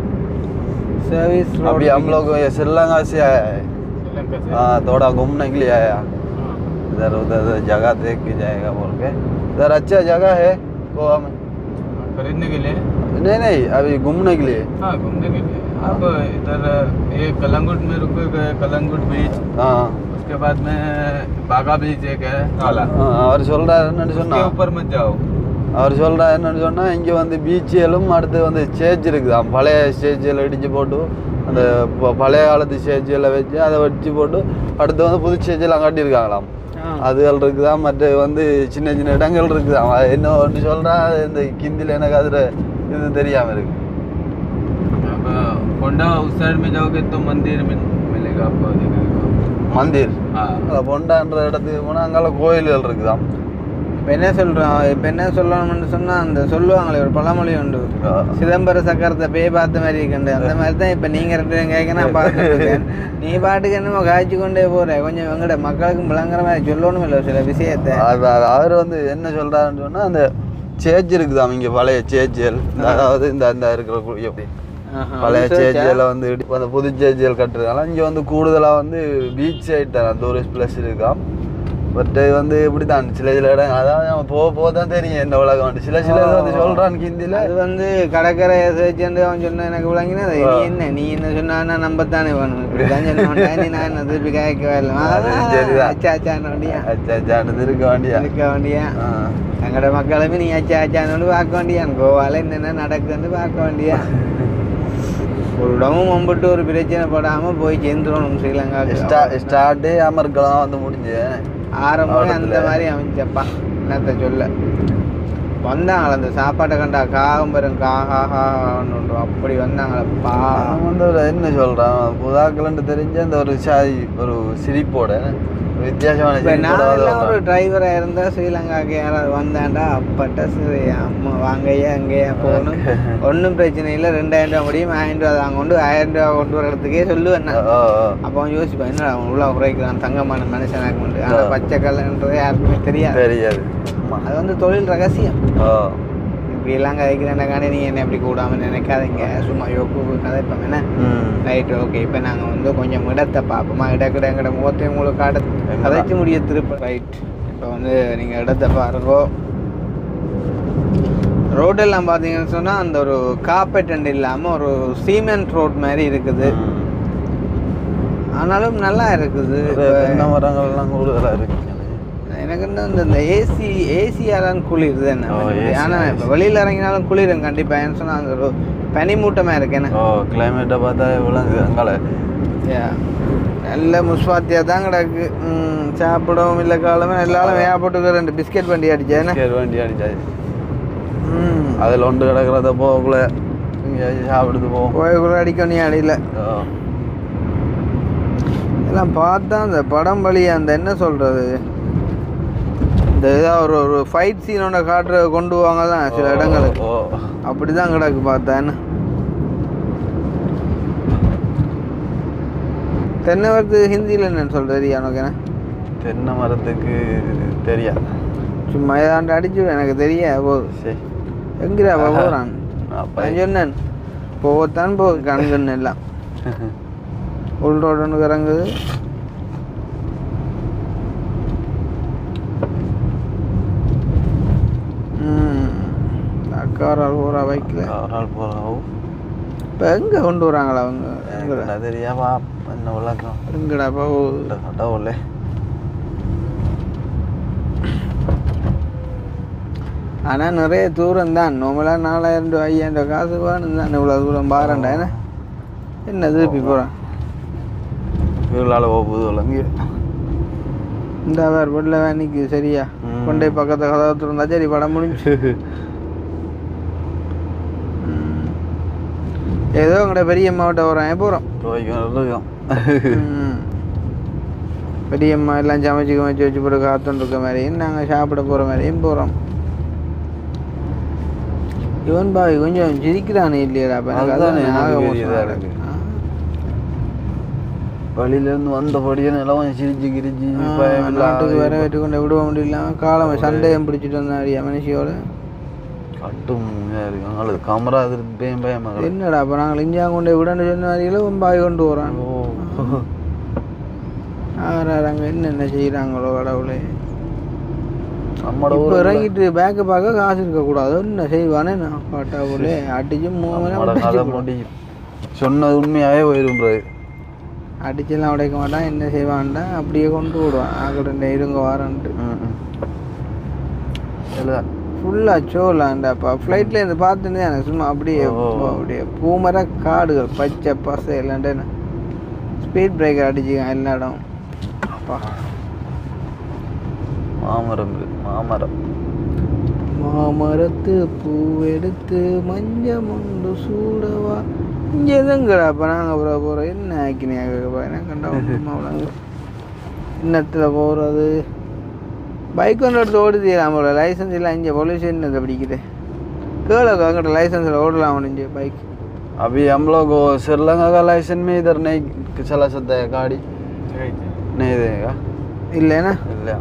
A: சர்வீஸ்
B: अभी हम लोग ये श्रीलंका से आए हैं
D: श्रीलंका से
B: हाँ थोड़ा घूमने के लिए आया इधर उधर जगह देख के जाएगा बोल के इधर अच्छा जगह है गोवा में
D: खरीदने के लिए
B: नहीं नहीं अभी घूमने के लिए
D: हाँ घूमने के लिए आप इधर ये कलंगुट में रुके गए कलंगुट बीच
B: हाँ
D: उसके बाद में बागा बीच एक है काला
B: हाँ, அவர் சொல்றாரு என்னன்னு
D: उसके
B: சொன்னா
D: ऊपर मत जाओ
B: அவர் சொல்றாரு என்னன்னு சொன்னா இங்க வந்து பீச்சுகளும் அடுத்து வந்து ஸ்டேஜ் இருக்குதாம் பழைய ஸ்டேஜில் இடிச்சு போட்டு அந்த ப- பழைய காலத்து ஸ்டேஜில் வச்சு அதை வச்சு போட்டு அடுத்து வந்து புது ஸ்டேஜெல்லாம் கட்டியிருக்காங்களாம் அதுகள் இருக்குதாம் மற்ற வந்து சின்ன சின்ன இடங்கள் இருக்குதாம் அது என்ன ஒன்று சொல்றா இந்த கிந்தில் எனக்கு அதில் இது தெரியாம இருக்கு
D: अब होंडा उस साइड में जाओगे तो मंदिर मिल, मिलेगा आपको देखने को
B: மந்திர்
D: हाँ
B: அதில் பொண்டான்ற இடத்துக்கு போனால் அங்கால கோயில்கள் இருக்குதாம்
A: இப்போ என்ன சொல்கிறோம் இப்போ என்ன சொல்லணும்னு சொன்னால் அந்த சொல்லுவாங்களே ஒரு பழமொழி உண்டு சிதம்பர சக்கரத்தை பேய் பார்த்த மாதிரி இருக்கண்டு அந்த மாதிரி தான் இப்போ நீங்கள் ரெண்டு பேரும் கேட்க நான் பார்த்துருக்கேன் நீ பாட்டுக்கு என்னமோ காய்ச்சி கொண்டே போகிற கொஞ்சம் எங்கட மக்களுக்கும் விளங்குற மாதிரி சொல்லணும் இல்லை சில விஷயத்தை
B: அது- அது- அவர் வந்து என்ன சொல்றாருன்னு சொன்னா அந்த சேஜ் இருக்குதாம் இங்க பழைய சேஜியல் அதாவது இந்த அந்த இருக்கிற கு- எப்படி
A: ஆஹா,
B: பழைய
A: research ஆ?
B: சேஜியலை வந்து இடி- அந்த புது சேஜியல் கட்டுறதுனால இங்க வந்து கூடுதலா வந்து பீச் சைட் தான் டூரிஸ்ட் பிளேஸ் இருக்காம் பட் வந்து இப்படி தான் சில சில இடம் அதாவது நம்ம போக போக தான் தெரியும் என்ன உலகம் வந்து சில சில இது வந்து சொல்றான் ஹிந்தில
A: அது வந்து கடற்கரை சேர்ந்து அவன் சொன்ன எனக்கு விளங்கினா அது நீ என்ன நீ என்ன சொன்னா நம்பத்தானே வேணும் இப்படி தான் சொன்னா நீ நான் என்ன திருப்பி காய்க்க வரல
B: அது சரிதான்.
A: அச்சா அச்சான வண்டியா
B: அச்சா அச்சானது இருக்க வேண்டியா
A: இருக்க வண்டியா
B: ஆ.
A: எங்கட மக்களுமே நீ அச்சா அச்சான்னு பார்க்க வேண்டியான் கோவால என்னென்ன நடக்குதுன்னு பார்க்க வேண்டியா ஒரு இடமும் மும்பிட்டு ஒரு பிரச்சனை படாம போய் சேர்ந்துடணும் ஸ்ரீலங்காவுக்கு
B: ஸ்டா- ஸ்டார்ட்டே அமர்க்கலாம் வந்து முடிஞ்சு
A: ஆரம்பமே அந்த மாதிரி அமைஞ்சப்பா என்னத்த சொல்ல வந்தாங்களே அந்த சாப்பாட்டை கண்டா காகம் பெரும் காஹாஹான்னு அப்படி வந்தாங்களப்பா
B: அவன் வந்து ஒரு என்ன சொல்றான் புதாக்கலன்னு தெரிஞ்ச அந்த ஒரு சாய் ஒரு சிரிப்போட வித்தியாசமான
A: இப்போ
B: சிரிப்போட
A: நான்
B: வந்து
A: எல்லாம் ஒரு
B: வந்தாங்க.
A: டிரைவராக இருந்தால் ஸ்ரீலங்காவுக்கு யாராவது வந்தாண்டா அப்பட்ட சரி அம்மா வாங்கய்யா அங்கேயா போகணும் ஒன்றும் பிரச்சனை இல்லை ரெண்டாயிரம் ரூபா முடியும் ஆயிரம் ரூபா தாங்க கொண்டு ஆயிரம் ரூபா கொண்டு வரதுக்கே சொல்லுவேன் நான்
B: ஓ, ஓ.
A: அப்போ அவன் யோசிப்பான் என்ன அவன் உள்ள குறைக்கிறான் தங்கமான மனுஷனாக உண்டு ஆனால் பச்சை கல்லன்றது யாருக்குமே தெரியாது
B: தெரியாது ஆமா.
A: அது வந்து தொழில் ரகசியம்
B: ஓ
A: இப்படி எல்லாம் கதைக்கிறேன்டாக்கானே நீங்கள் என்ன எப்படி கூடாமல் நினைக்காதீங்க சும்மா யோக்கு கதைப்பேன் என்ன
B: ம்
A: ரைட் ஓகே இப்போ நாங்கள் வந்து கொஞ்சம் இடத்தை பார்ப்போமா இடக்கிட எங்கட முகத்தையும் உங்களுக்கு காட்ட
B: எங்கடா?
A: கதைச்சு முடிய திருப்ப ரைட் இப்போ வந்து நீங்கள் இடத்த பாருங்கோ ரோடெல்லாம் பார்த்தீங்கன்னு சொன்னால் அந்த ஒரு காப்பெட் இல்லாமல் ஒரு சீமெண்ட் ரோட் மாதிரி இருக்குது
B: ம்.
A: ஆனாலும் நல்லா இருக்குது
B: ஒரு தென்னை மரங்கள் எல்லாம் கூடுதலா இருக்கு
A: எனக்கு இன்னும் இந்த இந்த ஏசி ஏசியாதான் குளிருது என்ன
B: ஓ, AC,
A: ஆனால் இப்போ வெளியில் இறங்கினாலும் குளிரும் கண்டிப்பாக ஏன்னு சொன்னால் அந்த ஒரு பனிமூட்டமாக இருக்கு என்ன
B: ஓ கிளைமேட்டை பார்த்தா விளங்குது அங்கால
A: Yeah. நல்ல முஸ்வாத்தியாக தான் கிடக்கு ம், சாப்பிடவும் இல்லை காலமே எல்லாரும் ஏப்பட்டுக்கு ரெண்டு பிஸ்கெட் வண்டி அடிச்சேன்னு
B: கேர் வண்டி அடிச்சாச்சு
A: ம்
B: அதில் ஒன்று கிடக்கிறத போகக்குள்ள இங்கே சாப்பிடுது போவோம்
A: போய் கூட அடிக்க நீ அடியில்
B: ஓ
A: எல்லாம் பார்த்தா அந்த படம் வழி அந்த என்ன சொல்கிறது இந்த ஏதாவது ஒரு ஒரு ஃபைட் சீன் ஒன்று காட்டுற கொண்டு வாங்க தான் சில இடங்களுக்கு
B: ஓ
A: அப்படி தான் கிடக்கு பார்த்தா என்ன தென்னை வரது ஹிந்தியில் என்னன்னு சொல்கிறது உனக்கு என்ன
B: தென்னை மரத்துக்கு தெரியாது
A: சும்மா ஏதாண்டு அடிச்சு எனக்கு தெரிய போகுது
B: சரி
A: எங்கிரா போகிறான்
B: அப்ப
A: நான் சொன்னேன் போகத்தான் போ கண்கண்ணு எல்லாம் உள் ரோடு ஒன்று இறங்குது ம். அக்காரால் போகிறா பைக்கில்
B: ஒரு நாள் போகிறோம்
A: இப்போ எங்கே கொண்டு வராங்களா அவங்க எங்கடா
B: எனக்கு தெரியாம என்ன விளக்கம்
A: எங்கடா போகுது
B: கடவுளே
A: ஆனால் நிறைய தூரம் தான் நார்மலாக நாலாயிரம் ரூபா ஐயாயிரம் ரூபா காசு வேணும் தான் இவ்வளோ தூரம் பாருண்டா என்ன என்ன திருப்பி போகிறேன்
B: இவங்களால போகுது விளங்கு
A: இந்த வேறு வெள்ள வேணிக்கு சரியா
B: ம்.
A: கொண்டே பக்கத்து கதவை திறந்தா சரி படம் முடிஞ்சு ம். ஏதோ எங்கட பெரியம்மாவிட்ட வரேன் போகிறோம்
B: போய்க்கணும் இருக்கோம்
A: பெரியம்மா எல்லாம் சமைச்சு கமைச்சு வச்சு போட்டு காத்துன்னு இருக்க மாதிரியும் நாங்கள் சாப்பிட போகிற மாதிரியும் போகிறோம் இவன் பாவி கொஞ்சம் சிரிக்கிறானே இல்லையடா அப்ப எனக்கு
B: அதுதானே
A: அதான்
B: எனக்கு
A: ஆக
B: பெரியதா
A: மோசமா
B: இருக்கு.
A: இருக்கு.
B: வழியிலேருந்து வந்தபடியே நிலவன் சிரிச்சு கிரிச்சு
A: ஆ,
B: பயம்
A: நாட்டுக்கு வர வெட்டி கொண்டு விட முடியல காலம் சண்டையும் பிடிச்சிட்டு வந்தாரியா மனுஷியோட
B: கட்டும் இருக்கு அவங்களுக்கு கமரா அதிர்ந்து பயம் பயமா கிடக்கு.
A: என்னடா அப்போ நாங்கள் இஞ்சா கொண்டு விடன்னு சொன்ன மாதிரியில பாய் கொண்டு வரான்
B: ஓ
A: ஆறாங்க என்னென்ன செய்கிறாங்களோ கடவுளே
B: நம்மட
A: இப்போ
B: ஊர்
A: இறங்கிட்டு பேக்கை பார்க்க காசு இருக்கக்கூடாது என்ன செய்வானே நான் பாட்டா போலே அடிச்சு
B: நம்மட கதை
A: மூணு
B: முடி சொன்னது உண்மையாவே போயிருன்றது
A: அடிச்செல்லாம் உடைக்க மாட்டான் என்ன செய்வான்டா அப்படியே கொண்டு விடுவான் ஆகட்ட இருங்க வாரன்ட்டு
B: எழுதா
A: ஃபுல்லாக சோலாண்டாப்பா ஃப்ளைட்டில் இருந்து பார்த்துன்னு எனக்கு சும்மா அப்படியே
B: ஓ.
A: அப்படியே பூமர காடுகள் பச்சை பசை இல்லைன்ட்டு ஸ்பீட் பிரேக்கர் அடிச்சுக்கான் எல்லா இடம் அப்பா
B: மாமரம் இருக்கு மாமரம்
A: மாமரத்து பூவெடுத்து மஞ்ச முண்டு சூடவா இங்கே எதுங்கடா அப்போ நாங்கள் அப்புறம் போகிறோம் என்ன ஆக்கினியாக என்ன கண்டா ஒன்றும் அவ்வளோங்க இன்னத்தில் போகிறது பைக் ஒன்று எடுத்து ஓடுது நம்மளோட லைசன்ஸ் இல்லை இங்கே பொல்யூஷன் இதை பிடிக்குது கேளு அங்கிட்ட லைசன்ஸில் ஓடலாம் இங்கே பைக்
B: अभी हम लोग वो श्रीलंका का लाइसेंस में इधर नहीं चला सकता है गाड़ी नहीं देगा
A: இல்லைன்னா
B: இல்லையா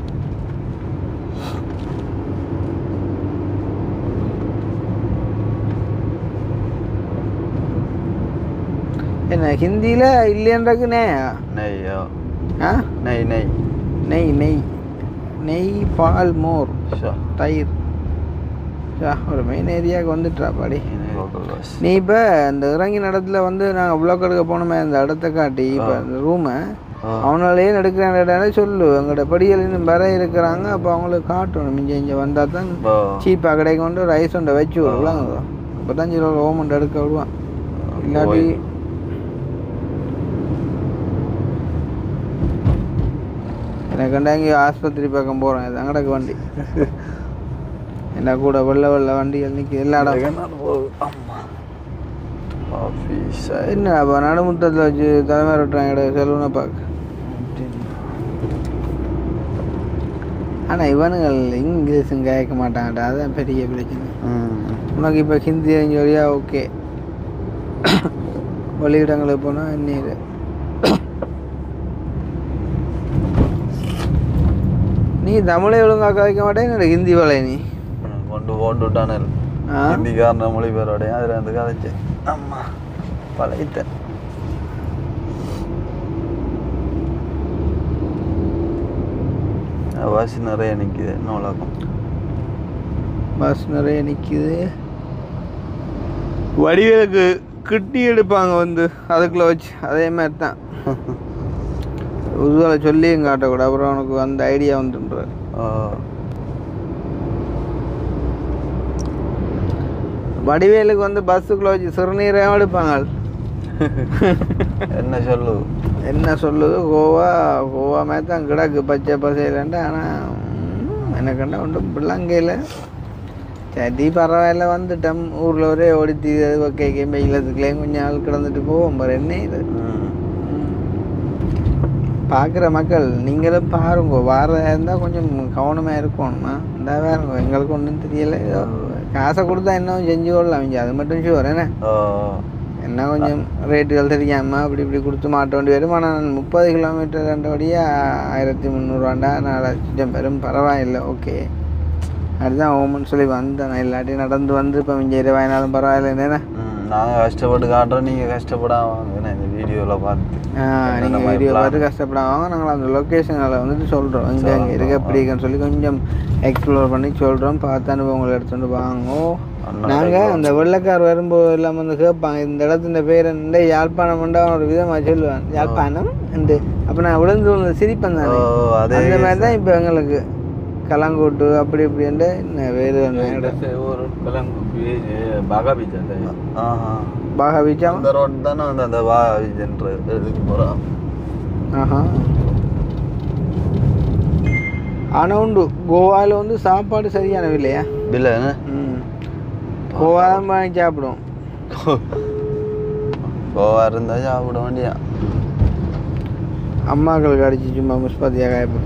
A: என்ன ஹிந்தியில் இல்லைன்றக்கு நே
B: नहीं हो
A: ஆ
B: नहीं नहीं
A: நெய் நெய் நெய் பால் மோர்
B: अच्छा
A: தயிர் ச்சா, ஒரு மெயின் ஏரியாவுக்கு வந்துட்டா பாடி
B: नहीं local bus
A: நீ இப்போ இந்த இறங்கின இடத்துல வந்து நாங்கள் ப்ளாக் எடுக்க போனோமே அந்த இடத்த காட்டி இப்போ அந்த ரூமை
B: ஆ.
A: அவனாலேயே எடுக்கிறேன் இடம் சொல்லு எங்களோட படிகள் இன்னும் வர இருக்கிறாங்க அப்போ அவங்களுக்கு காட்டணும் இங்கே இங்கே வந்தால் தான்
B: ஓ
A: சீப்பாக கிடைக்க கொண்டு ரைஸ் ஒன்றை வச்சு விடுவாங்க அப்போ தான் சில ஓமண்ட் எடுக்க விடுவான் இல்லாட்டி
B: போய்.
A: எனக்கு கண்டா இங்கே ஆஸ்பத்திரி பக்கம் போகிறோம் இது அங்கடக்கு வண்டி என்ன கூட வெள்ளை வெள்ளை வண்டிகள் நிற்கி எல்லா இடம்
B: எங்கனால போகுது அம்மா ஆஃபீஸ்
A: என்ன அப்போ நடுமுட்டத்தில் வச்சு தலைமை விட்டுறாங்க செலவுனை பார்க்க ஆனால் இவனுங்கள் இங்கிலீஷும் கேட்க மாட்டாங்கடா அதுதான் பெரிய பிரச்சனை
B: ம்
A: உனக்கு இப்போ ஹிந்தி தெரிஞ்சோடியா ஓகே வெளியிடங்களுக்கு போனால் இன்னும் நீ தமிழை ஒழுங்காக கதைக்க மாட்டேன் என்னோட ஹிந்தி வலை நீ
B: கொண்டு போட்டு விட்டானே
A: ஆ
B: ஹிந்திக்காரன மொழி பேரோடையும் அதில் வந்து கதைச்சேன் அம்மா பழையிட்டேன் வாசி நிறைய நிற்கிது நூலகம்
A: பஸ் நிறைய நிற்கிது வடிவேலுக்கு கிட்டி எடுப்பாங்க வந்து அதுக்குள்ளே வச்சு அதே மாதிரி தான் உதுவால சொல்லியும் காட்டக்கூடாது அப்புறம் அவனுக்கு அந்த ஐடியா வந்துன்றார்
B: ஆ,
A: வடிவேலுக்கு வந்து பஸ்ஸுக்குள்ளே வச்சு சிறுநீரையும் எடுப்பாங்க
B: என்ன சொல்லு
A: என்ன சொல்லுது கோவா கோவா மாதிரி தான் கிடக்கு பச்சை பசையிலன்ட்டு ஆனால் எனக்கண்டா ஒன்றும் பிள்ளைங்கையில் சரி பரவாயில்ல வந்துட்டோம் ஊரில் ஒரே ஓடித்தி ஓகே வெயிலத்துக்குள்ளேயும் கொஞ்சம் நாள் கிடந்துட்டு போவோம் பாரு என்ன இது
B: ம்.
A: பார்க்குற மக்கள் நீங்களும் பாருங்க வாரதா இருந்தால் கொஞ்சம் கவனமாக இருக்கணுமா இந்த பாருங்க எங்களுக்கு ஒன்றும் தெரியல ஏதோ காசை கொடுத்தா இன்னும் செஞ்சு கொள்ளலாம் இங்க அது மட்டும் ஷுவர் என்ன
B: ஆ,
A: என்ன கொஞ்சம் ரேட்டுகள் தெரியாம அப்படி இப்படி கொடுத்து மாட்ட வேண்டி வரும் ஆனால் நான் முப்பது கிலோமீட்டர் ரெண்டபடியே ஆயிரத்தி முந்நூறுவாண்டா நாலு லட்சம் பெரும் பரவாயில்லை ஓகே அதுதான் ஓமன் சொல்லி வந்தேன் நான் இல்லாட்டி நடந்து வந்து இப்போ இங்கே இருபதாயிரம் பரவாயில்ல என்ன
B: ம், நாங்க கஷ்டப்பட்டு காட்டுறோம் நீங்க கஷ்டப்படாம வாங்க என்ன இந்த வீடியோல பார்த்து
A: நீங்கள்
B: மாதிரி
A: வீடியோ
B: plan.
A: பார்த்து கஷ்டப்படாம நாங்கள் அந்த லொக்கேஷனில் வந்துட்டு சொல்கிறோம் இங்கே இங்கே இருக்க எப்படி இருக்குன்னு சொல்லி கொஞ்சம் எக்ஸ்ப்ளோர் பண்ணி சொல்கிறோம் பார்த்து அனுபவங்களை எடுத்துட்டு வாங்கோ
B: அண்ணா
A: நாங்கள் அந்த வெள்ளைக்கார் வரும்போது எல்லாம் வந்து கேட்பாங்க இந்த இடத்துல பேர் என்ன யாழ்ப்பாணம் அவன் ஒரு விதமாக சொல்லுவான் யாழ்ப்பாணம் என்று அப்போ நான் விழுந்து விழுந்து சிரிப்பேன் தானே
B: ஓ, அதே
A: அந்த மாதிரி தான் இப்போ எங்களுக்கு கலங்கோட்டு அப்படி இப்படின்ட்டு என்ன வேறு என்ன
D: इधर
A: இடம்
D: से वो रोड कलम ये बागा भी जाता है
B: ஆஹா
A: பாக பீச்சாமா
B: அந்த ரோட் தானே வந்து அந்த வா விஜன்ற இதுக்கு போறான்
A: ஆஹா ஆனால் உண்டு கோவாவில் வந்து சாப்பாடு சரியான இல்லையா
B: இல்ல என்ன
A: ம் கோவா தான் வாங்கி சாப்பிடுவோம்
B: கோவா இருந்தா சாப்பிட வேண்டியா
A: அம்மாக்களுக்கு அடிச்சு சும்மா முஸ்பத்தியாக காய்ப்போம்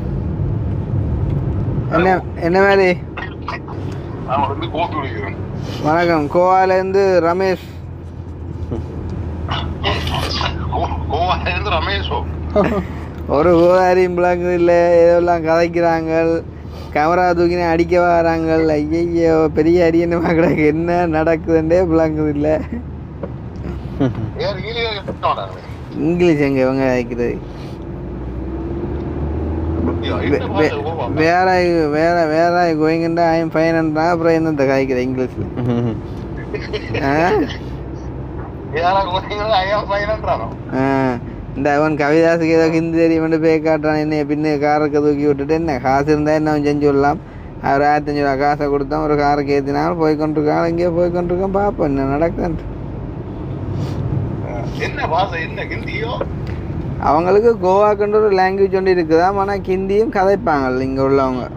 A: என்ன என்ன மாதிரி
C: நான் வந்து கோபி குடிக்கிறேன்
A: வணக்கம் கோவாலேருந்து ரமேஷ்
C: கோவால இருந்து ரமேஷோ
A: ஒரு கோதாரியும் பிளாங்குது இல்லை ஏதோலாம் கதைக்கிறாங்க கேமரா தூக்கினே அடிக்க வராங்க ஐயையோ பெரிய அரியணமா கிடக்கு என்ன நடக்குதுன்றே பிளாங்குது இல்லை
C: ஏன் இங்கிலீஷ்
A: இங்கிலீஷ் எங்க இவங்க கதைக்கிறது வே- வே- வேற வேற வேற கோயிங்கண்டா ஐம் ஃபைனன்றா அப்புறம் என்னத்த காய்க்கிற இங்கிலீஷில் ஆ
C: யாரா கோயிங்களா ஐயம் பையன்ன்றானோ
A: ஆ இந்த அவன் கவிதாசுக்கு ஏதோ ஹிந்தி தெரியும் போய் காட்டுறான் என்ன பின்னு காருக்கு தூக்கி விட்டுட்டு என்ன காசு இருந்தால் என்ன அவன் செஞ்சு விடலாம் அவர் ஆயிரத்தஞ்சு ரூபா காசை கொடுத்தான் ஒரு காருக்கு ஏற்றினாலும் போய் கொண்டிருக்கான் இங்கேயோ போய் கொண்டிருக்கான் பார்ப்போம் என்ன நடக்குதுன்ட்டு
C: என்ன பாஷை என்ன ஹிந்தியோ
A: அவங்களுக்கு கோவாக்குன்ற ஒரு லாங்குவேஜ் ஒன்று இருக்குதா ஆனால் ஹிந்தியும் கதைப்பாங்க இங்கே உள்ளவங்க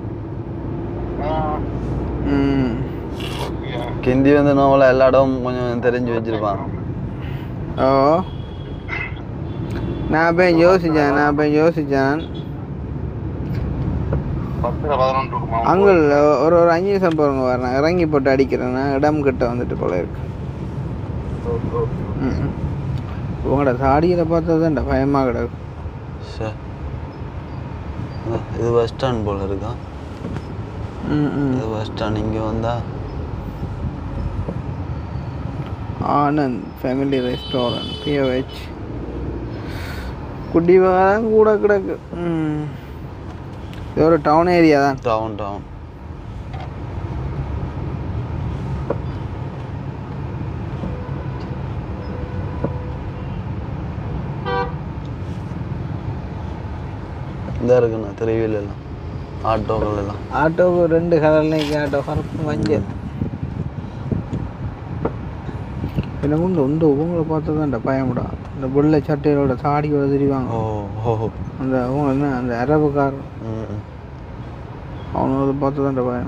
A: ம்
B: ஹிந்தி வந்து நம்மள எல்லா இடமும் கொஞ்சம் தெரிஞ்சு வச்சிருப்பான்
A: ஓ நான் போய் யோசித்தேன் நான் போய் யோசித்தேன்
C: பத்துல பதினொன்று இருக்குமா
A: அங்குள் ஒரு ஒரு அஞ்சு நிமிஷம் போகிறவங்க வரேன் இறங்கி போட்டு அடிக்கிறேன் நான் இடம் கிட்ட வந்துட்டு போல இருக்கு ம், ம். உங்களோட சாடியில் பார்த்தா தான்டா பயமாக கிடக்கு
B: சே. இது பஸ் ஸ்டாண்ட் போல இருக்கா
A: ம் ம்
B: இது பஸ் ஸ்டாண்ட் இங்கே வந்தா
A: ஆனந்த் ஃபேமிலி ரெஸ்டாரண்ட் பிஓஹெச் குட்டி தான் கூட கிடக்கு ம் இது ஒரு டவுன் ஏரியா தான்
B: டவுன் டவுன் இந்த இருக்குண்ணா திருவியில் எல்லாம் ஆட்டோக்கள் எல்லாம்
A: ஆட்டோவுக்கு ரெண்டு கலர்லையும் ஆட்டோ கருப்பு மஞ்சள் என்ன உண்டு உண்டு உங்களை பார்த்து தான்டா பயமுடா இந்த புள்ள சட்டையோட சாடியோட தெரிவாங்க
B: ஓ ஓ
A: அந்த அவங்க என்ன அந்த அரபுக்கார்
B: ம் ம்.
A: அவனோட பார்த்து தான்டா பயம்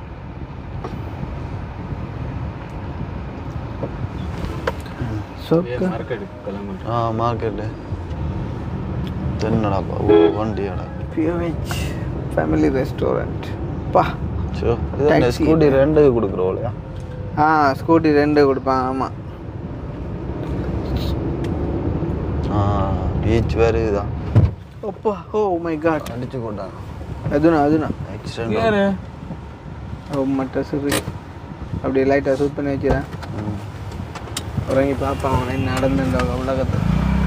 D: ये
A: சொக்க
D: मार्केट कलम
B: ஆ மார்க்கெட்டு தென்னடாப்பா ஓ வண்டியாடா
A: பிஓஹெச் ஃபேமிலி ரெஸ்டாரண்ட் பா
B: ஸோ இது
A: Taxi.
B: ஸ்கூட்டி ரெண்டு கொடுக்குறோம் இல்லையா
A: ஆ ஸ்கூட்டி ரெண்டு கொடுப்பாங்க ஆமாம்
B: ஆ பீச் வேறு இதுதான்
A: அப்பா ஓ மை காட்
B: அடிச்சு போட்டாங்க
A: அதுனா அதுனா
B: ஆக்சிடென்ட்
A: மட்ட சரி அப்படியே லைட்டாக சூட் பண்ணி வச்சுறேன் உறங்கி பார்ப்பான் அவனை நடந்துன்ற உலகத்தை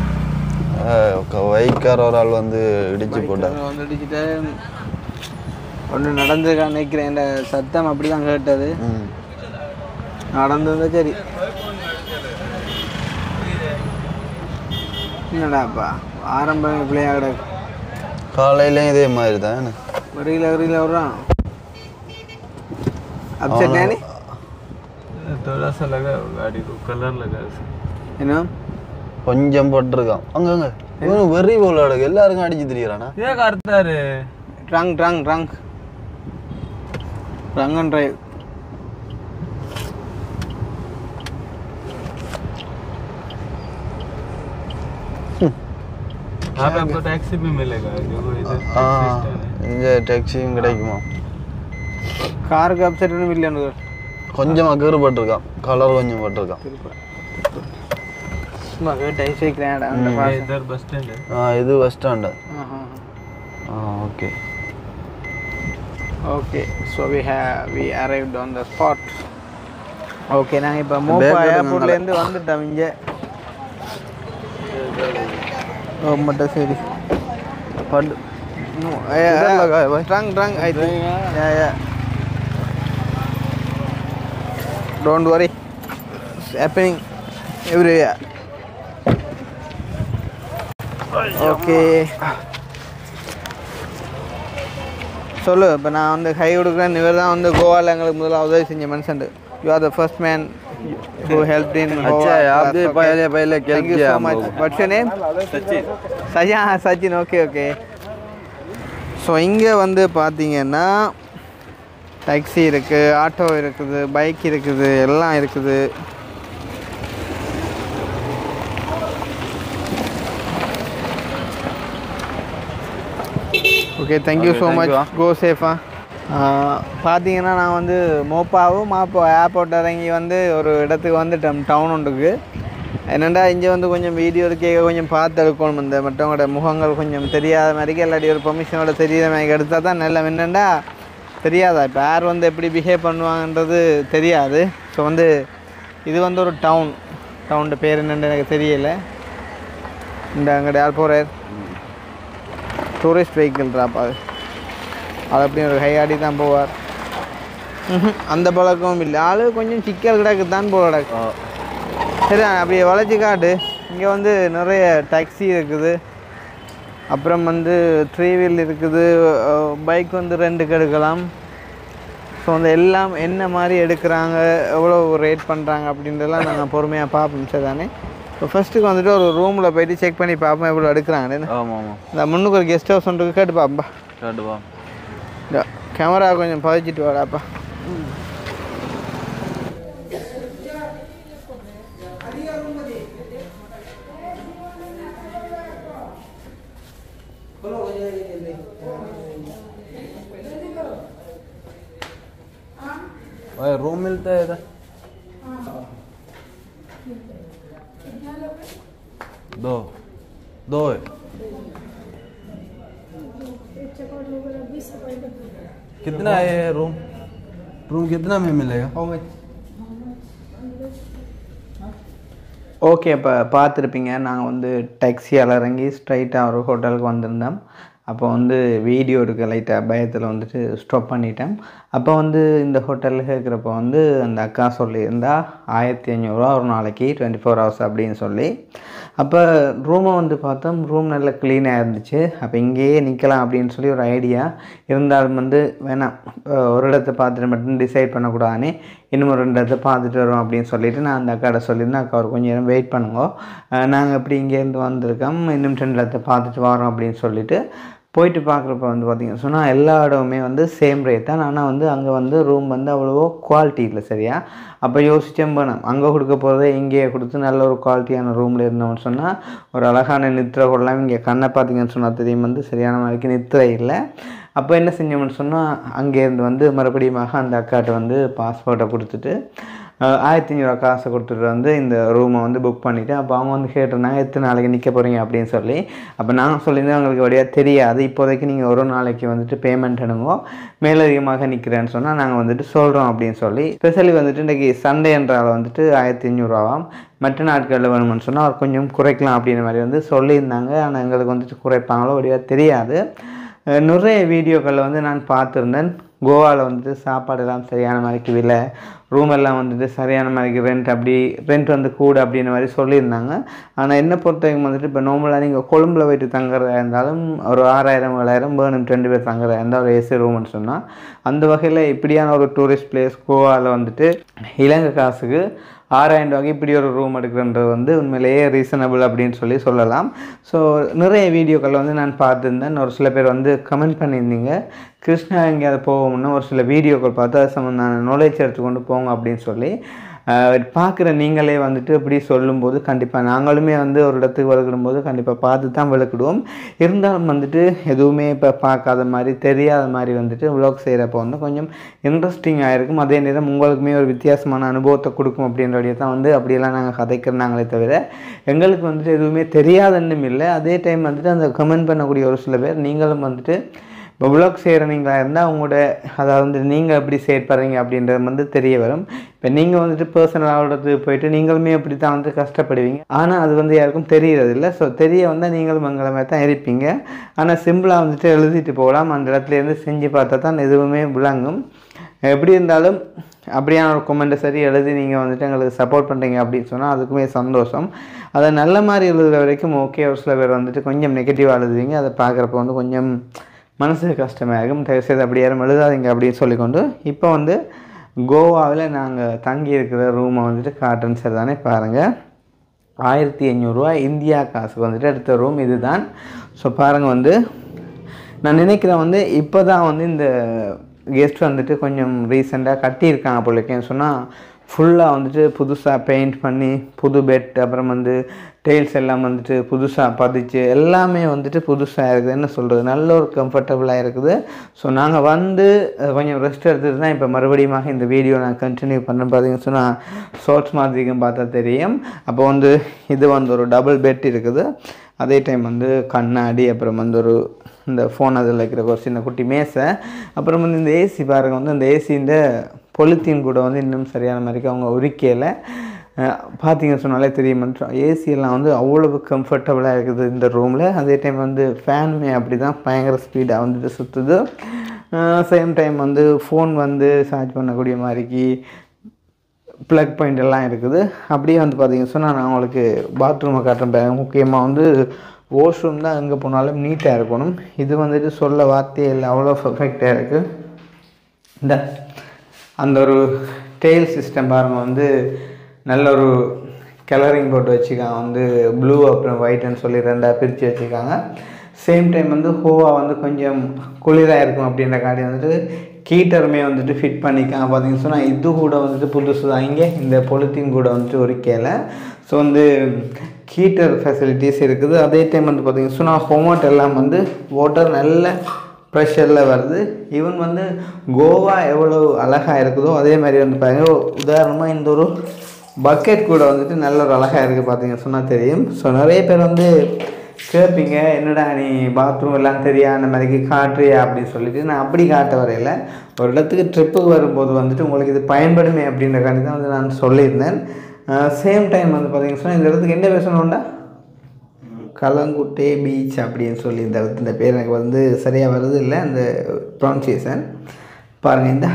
B: வைக்கார ஒரு ஆள் வந்து இடிச்சு போட்டார்
A: வந்து அடிச்சுட்டு ஒன்று நடந்திருக்கான்னு நினைக்கிறேன் இந்த சத்தம் அப்படி தான் கேட்டது
B: ம்
A: நடந்தது சரி என்னடாப்பா ஆரம்பம் இப்படியா கிடக்கு
B: காலையிலையும் இதே மாதிரி தான்
A: வரியில் வரியில் வர்றான் அப்செட் நானி
D: थोड़ा सा लगा है वो गाड़ी को कलर लगा है उसका।
A: என்ன
B: கொஞ்சம் போட்டிருக்கான் அங்க அங்க இவனு வெறி போல அடக்கு எல்லாருக்கும் அடிச்சு திரியிறானா
D: क्या करता रे
A: trunk trunk trunk trunk and drive
D: यहाँ पे आपको टैक्सी भी मिलेगा जो इधर
B: ஆ
D: टैक्सी स्टैंड है
B: இங்க டாக்ஸியும் கிடைக்குமா
A: காருக்கு அப்செட் ஒன்றும் இல்லைன்னு
B: கொஞ்சம் அக்கறு போட்டிருக்கான் கலர் கொஞ்சம் போட்டிருக்கான்
A: சும்மா கேட்டு ஐஸ் வைக்கிறேன் அந்த
D: ये
A: பாசம்
D: इधर बस स्टैंड है
B: ஆ இது பஸ் ஸ்டாண்டு
A: ஆஹா
B: ஆ okay
A: okay so we have we arrived on the spot okay நாங்கள் இப்போ மோப்பா
B: Back எடுங்க
A: ஏர்போர்ட்லேருந்து வந்துட்டோம் இங்கே ஓ மட்டும் சரி
B: பட்
A: इधर लगा है भाई trunk trunk I think yeah yeah don't worry happening everywhere okay சொல்லு இப்போ நான் வந்து கை கொடுக்குறேன் இவர் தான் வந்து கோவாவில் எங்களுக்கு முதல்ல உதவி செஞ்ச மனுஷன் you are the first man who helped in
B: अच्छा है, आप भी पहले पहले help
A: Thank you
B: किया
A: so
B: हम
A: much.
B: लोगों को।
A: What's your name? Sachin. சஜா சச்சின் ஓகே ஓகே ஸோ இங்கே வந்து பார்த்தீங்கன்னா டாக்ஸி இருக்குது ஆட்டோ இருக்குது பைக் இருக்குது எல்லாம் இருக்குது okay thank you so much go சேஃபா பார்த்தீங்கன்னா நான் வந்து மோப்பாவும் மாப்போ ஏர்போர்ட் இறங்கி வந்து ஒரு இடத்துக்கு வந்துட்டேன் டவுன் ஒன்றுக்கு என்னடா இங்கே வந்து கொஞ்சம் வீடியோ கேட்க கொஞ்சம் பார்த்து எடுக்கணும் இந்த மற்றவங்களோட முகங்கள் கொஞ்சம் தெரியாத மாதிரிக்கு இல்லாட்டி ஒரு பெர்மிஷனோட தெரியாத மாதிரி எடுத்தால் தான் நல்ல என்னண்டா தெரியாதா இப்போ யார் வந்து எப்படி பிஹேவ் பண்ணுவாங்கன்றது தெரியாது ஸோ வந்து இது வந்து ஒரு டவுன் டவுனோட பேர் என்னன்னு எனக்கு தெரியல இந்த அங்கே யார் போகிறார் டூரிஸ்ட் வெஹிக்கிள்றாப்பா அது அது அப்படி ஒரு கையாடி தான் போவார் ம்ஹும். அந்த பழக்கமும் இல்லை ஆளு கொஞ்சம் சிக்கல் கிடக்கு தான் போல கிடக்கு சரி அப்படியே வளைச்சி காட்டு இங்கே வந்து நிறைய டாக்ஸி இருக்குது அப்புறம் வந்து த்ரீ வீல் இருக்குது பைக் வந்து ரெண்டுக்கு எடுக்கலாம் ஸோ அந்த எல்லாம் என்ன மாதிரி எடுக்கிறாங்க எவ்வளோ ரேட் பண்ணுறாங்க அப்படின்றதெல்லாம் நாங்கள் பொறுமையாக பார்ப்போம் சார் தானே இப்போ ஃபஸ்ட்டுக்கு வந்துட்டு ஒரு ரூமில் போயிட்டு செக் பண்ணி பார்ப்போம் எவ்வளோ எடுக்கிறாங்கன்னு
B: ஆமாம் ஆமாம்
A: இந்த முன்னுக்கு ஒரு கெஸ்ட் ஹவுஸ் ஒன்றுக்கு கேட்டு பார்ப்பா
B: கேட்டுப்பா
A: இந்த கேமரா கொஞ்சம் பதிச்சிட்டு வாடாப்பா
B: भाई रूम मिलता है इधर दो दो है कितना है ये रूम रूम कितना में मिलेगा
A: ஓகே இப்போ பார்த்துருப்பீங்க நாங்கள் வந்து டாக்ஸியால் இறங்கி ஸ்ட்ரைட்டாக ஒரு ஹோட்டலுக்கு வந்திருந்தோம் அப்போ வந்து வீடியோ எடுக்க லைட்டாக பயத்தில் வந்துட்டு ஸ்டாப் பண்ணிட்டேன் அப்போ வந்து இந்த ஹோட்டலில் கேட்குறப்ப வந்து அந்த அக்கா சொல்லியிருந்தா ஆயிரத்தி ஐநூறுரூவா ஒரு நாளைக்கு டுவெண்ட்டி ஃபோர் ஹவர்ஸ் அப்படின்னு சொல்லி அப்போ ரூமை வந்து பார்த்தோம் ரூம் நல்லா க்ளீனாக இருந்துச்சு அப்போ இங்கேயே நிற்கலாம் அப்படின்னு சொல்லி ஒரு ஐடியா இருந்தாலும் வந்து வேணாம் அஹ் ஒரு இடத்த பார்த்துட்டு மட்டும் டிசைட் பண்ணக்கூடாதுன்னு இன்னும் ஒரு ரெண்டு இடத்த பார்த்துட்டு வரோம் அப்படின்னு சொல்லிட்டு நான் அந்த அக்காட்ட சொல்லியிருந்தேன் அக்கா ஒரு கொஞ்சம் நேரம் வெயிட் பண்ணுங்க நாங்கள் இப்படி இங்கேருந்து வந்திருக்கோம் இன்னும் ரெண்டு இடத்த பார்த்துட்டு வரோம் அப்படின்னு சொல்லிட்டு போயிட்டு பார்க்குறப்ப வந்து பார்த்தீங்கன்னு சொன்னால் எல்லா இடமுமே வந்து சேம் ரேட் தான் ஆனால் வந்து அங்கே வந்து ரூம் வந்து அவ்வளவோ குவாலிட்டி இல்லை சரியா அப்போ யோசிச்சேன் போனேன் அங்கே கொடுக்க போகிறதே இங்கேயே கொடுத்து நல்ல ஒரு குவாலிட்டியான ரூமில் இருந்தோம்னு சொன்னால் ஒரு அழகான நித்திரை கொள்ளலாம் இங்கே கண்ணை பார்த்தீங்கன்னு சொன்னால் தெரியும் வந்து சரியான மாதிரிக்கு நித்திரை இல்லை அப்போ என்ன செஞ்சோம்னு சொன்னால் அங்கேருந்து வந்து மறுபடியும் அந்த அக்காட்ட வந்து பாஸ்போர்ட்டை கொடுத்துட்டு அஹ், ஆயிரத்தி ஐநூறுவா காசை கொடுத்துட்டு வந்து இந்த ரூமை வந்து புக் பண்ணிவிட்டு அப்போ அவங்க வந்து கேட்டிருந்தாங்க எத்தனை நாளைக்கு நிற்க போகிறீங்க அப்படின்னு சொல்லி அப்போ நாங்கள் சொல்லியிருந்தேன் அவங்களுக்கு வழியாக தெரியாது இப்போதைக்கு நீங்கள் ஒரு நாளைக்கு வந்துட்டு பேமெண்ட் எடுங்கோ மேலதிகமாக நிற்கிறேன்னு சொன்னால் நாங்கள் வந்துட்டு சொல்கிறோம் அப்படின்னு சொல்லி ஸ்பெஷலி வந்துட்டு இன்றைக்கி சண்டேன்றால வந்துட்டு ஆயிரத்தி ஐநூறுரூவாம் மற்ற நாட்களில் வேணும்னு சொன்னால் அவர் கொஞ்சம் குறைக்கலாம் அப்படின்ற மாதிரி வந்து சொல்லியிருந்தாங்க ஆனால் எங்களுக்கு வந்துட்டு குறைப்பாங்களோ வழியாக தெரியாது அஹ் நிறைய வீடியோக்களில் வந்து நான் பார்த்துருந்தேன் கோவாவில் வந்துட்டு சாப்பாடு எல்லாம் சரியான மாதிரிக்கு விலை ரூம் எல்லாம் வந்துட்டு சரியான மாதிரிக்கு ரெண்ட் அப்படி ரெண்ட் வந்து கூட அப்படின்ற மாதிரி சொல்லியிருந்தாங்க ஆனால் என்ன பொறுத்த வரைக்கும் வந்துட்டு இப்போ நார்மலாக நீங்கள் கொழும்புல போயிட்டு தங்குறதா இருந்தாலும் ஒரு ஆறாயிரம் ஏழாயிரம் வேணும் ரெண்டு பேர் தங்குறதா இருந்தால் ஒரு ஏசி ரூம்னு சொன்னால் அந்த வகையில் இப்படியான ஒரு டூரிஸ்ட் பிளேஸ் கோவாவில் வந்துட்டு இலங்கை காசுக்கு ஆறாயிரம் ரூபாய்க்கு இப்படி ஒரு ரூம் எடுக்கிறன்றது வந்து உண்மையிலேயே ரீசனபிள் அப்படின்னு சொல்லி சொல்லலாம் ஸோ நிறைய வீடியோக்கள் வந்து நான் பார்த்துருந்தேன் ஒரு சில பேர் வந்து கமெண்ட் பண்ணியிருந்தீங்க கிருஷ்ணா எங்கேயாவது போவோம்னா ஒரு சில வீடியோக்கள் பார்த்து அது சம்மந்தான நாலேஜ் எடுத்துக்கொண்டு போங்க அப்படின்னு சொல்லி பார்க்குற நீங்களே வந்துட்டு இப்படி சொல்லும்போது கண்டிப்பாக நாங்களுமே வந்து ஒரு இடத்துக்கு விளக்கிடும்போது கண்டிப்பாக பார்த்து தான் விளக்கிடுவோம் இருந்தாலும் வந்துட்டு எதுவுமே இப்போ பார்க்காத மாதிரி தெரியாத மாதிரி வந்துட்டு விளாக் செய்கிறப்போ வந்து கொஞ்சம் இன்ட்ரெஸ்டிங்காக இருக்கும் அதே நேரம் உங்களுக்குமே ஒரு வித்தியாசமான அனுபவத்தை கொடுக்கும் அப்படின்றடைய தான் வந்து அப்படியெல்லாம் நாங்கள் கதைக்கிறனாங்களே தவிர எங்களுக்கு வந்துட்டு எதுவுமே தெரியாதுன்னும் இல்லை அதே டைம் வந்துட்டு அந்த கமெண்ட் பண்ணக்கூடிய ஒரு சில பேர் நீங்களும் வந்துட்டு இப்போ விளாக் செய்கிற நீங்களாக இருந்தால் உங்களோட அதாவது வந்து நீங்கள் எப்படி செயற்படுறீங்க அப்படின்றது வந்து தெரிய வரும் இப்போ நீங்கள் வந்துட்டு பர்சனலாக போயிட்டு நீங்களுமே அப்படி தான் வந்து கஷ்டப்படுவீங்க ஆனால் அது வந்து யாருக்கும் தெரியறது இல்லை ஸோ தெரிய வந்தால் நீங்களும் எங்களை மாதிரி தான் இருப்பீங்க ஆனால் சிம்பிளாக வந்துட்டு எழுதிட்டு போகலாம் அந்த இடத்துல இருந்து செஞ்சு பார்த்தா தான் எதுவுமே விளங்கும் எப்படி இருந்தாலும் அப்படியான ஒரு கொமெண்ட்டை சரி எழுதி நீங்கள் வந்துட்டு எங்களுக்கு சப்போர்ட் பண்ணுறீங்க அப்படின்னு சொன்னால் அதுக்குமே சந்தோஷம் அதை நல்ல மாதிரி எழுதுகிற வரைக்கும் ஓகே ஒரு சில பேர் வந்துட்டு கொஞ்சம் நெகட்டிவாக எழுதுவீங்க அதை பார்க்குறப்ப வந்து கொஞ்சம் மனசுக்கு கஷ்டமாக இருக்கும் தயவுசெய்து அப்படி யாரும் எழுதாதீங்க அப்படின்னு சொல்லிக்கொண்டு இப்போ வந்து கோவாவில் நாங்கள் தங்கி இருக்கிற ரூமை வந்துட்டு காட்டுன்னு சரி தானே பாருங்கள் ஆயிரத்தி ஐநூறுரூவா இந்தியா காசுக்கு வந்துட்டு எடுத்த ரூம் இதுதான் ஸோ பாருங்கள் வந்து நான் நினைக்கிறேன் வந்து இப்போ தான் வந்து இந்த கெஸ்ட் வந்துட்டு கொஞ்சம் ரீசெண்டாக கட்டியிருக்காங்க போலிருக்கேன்னு சொன்னால் ஃபுல்லாக வந்துட்டு புதுசாக பெயிண்ட் பண்ணி புது பெட் அப்புறம் வந்து டைல்ஸ் எல்லாம் வந்துட்டு புதுசாக பதிச்சு எல்லாமே வந்துட்டு புதுசாக இருக்குது என்ன சொல்கிறது நல்ல ஒரு கம்ஃபர்டபுளாக இருக்குது ஸோ நாங்கள் வந்து அஹ், கொஞ்சம் ரெஸ்ட் எடுத்துட்டு தான் இப்போ மறுபடியும் இந்த வீடியோ நான் கண்டினியூ பண்ணுறேன் பார்த்தீங்கன்னு சொன்னால் ஷார்ட்ஸ் மாதிரிக்கும் பார்த்தா தெரியும் அப்போ வந்து இது வந்து ஒரு டபுள் பெட் இருக்குது அதே டைம் வந்து கண்ணாடி அப்புறம் வந்து ஒரு இந்த ஃபோன் அதில் வைக்கிற ஒரு சின்ன குட்டி மேசை அப்புறம் வந்து இந்த ஏசி பாருங்க வந்து இந்த ஏசிஇந்த பொலித்தீன் கூட வந்து இன்னும் சரியான மாதிரிக்கு அவங்க உரிக்கையில் பார்த்தீங்க சொன்னாலே தெரியும் ஏசி எல்லாம் வந்து அவ்வளவு கம்ஃபர்டபுளாக இருக்குது இந்த ரூமில் அதே டைம் வந்து ஃபேனுமே அப்படி தான் பயங்கர ஸ்பீடாக வந்துட்டு சுற்றுது சேம் டைம் வந்து ஃபோன் வந்து சார்ஜ் பண்ணக்கூடிய மாதிரிக்கு ப்ளக் பாயிண்ட் எல்லாம் இருக்குது அப்படியே வந்து பார்த்தீங்க சொன்னால் நான் உங்களுக்கு பாத்ரூமை காட்டுறேன் முக்கியமாக வந்து வாஷ்ரூம் தான் எங்கே போனாலும் நீட்டாக இருக்கணும் இது வந்துட்டு சொல்ல வார்த்தையே இல்லை அவ்வளோ பர்ஃபெக்டாக இருக்குது இந்த அந்த ஒரு டெய்ல் சிஸ்டம் பாருங்கள் வந்து நல்ல ஒரு கலரிங் போட்டு வச்சுருக்காங்க வந்து ப்ளூ அப்புறம் ஒயிட்னு சொல்லி ரெண்டாக பிரித்து வச்சுருக்காங்க சேம் டைம் வந்து ஹோவா வந்து கொஞ்சம் குளிராக இருக்கும் அப்படின்ற காடி வந்துட்டு கீட்டருமே வந்துட்டு ஃபிட் பண்ணிக்காங்க பார்த்தீங்கன்னு சொன்னால் இது கூட வந்துட்டு புதுசு தான் இங்கே இந்த பொலித்தீன் கூட வந்துட்டு ஒரு கேலை ஸோ வந்து ஹீட்டர் ஃபெசிலிட்டிஸ் இருக்குது அதே டைம் வந்து பார்த்தீங்கன்னு சொன்னால் ஹோமோட் எல்லாம் வந்து வாட்டர் நல்ல ப்ரெஷரில் வருது ஈவன் வந்து கோவா எவ்வளோ அழகாக இருக்குதோ அதே மாதிரி வந்து பாருங்க உதாரணமாக இந்த ஒரு பக்கெட் கூட வந்துட்டு நல்ல ஒரு அழகாக இருக்குது பார்த்தீங்க சொன்னால் தெரியும் ஸோ நிறைய பேர் வந்து கேட்பீங்க என்னடா நீ பாத்ரூம் எல்லாம் தெரியா அந்த மாதிரிக்கு காட்டுறியா அப்படின்னு சொல்லிட்டு நான் அப்படி காட்ட வரையில ஒரு இடத்துக்கு ட்ரிப்புக்கு வரும்போது வந்துட்டு உங்களுக்கு இது பயன்படுமே அப்படின்றக்காண்டி தான் வந்து நான் சொல்லியிருந்தேன் சேம் டைம் வந்து பார்த்தீங்கன்னா சொன்னால் இந்த இடத்துக்கு என்ன பேசணும்டா கலங்குட்டே பீச் அப்படின்னு சொல்லி இந்த இடத்து இந்த பேர் எனக்கு வந்து சரியாக வருது இல்லை அந்த ப்ரொனன்சியேஷன் பாருங்கள் இந்த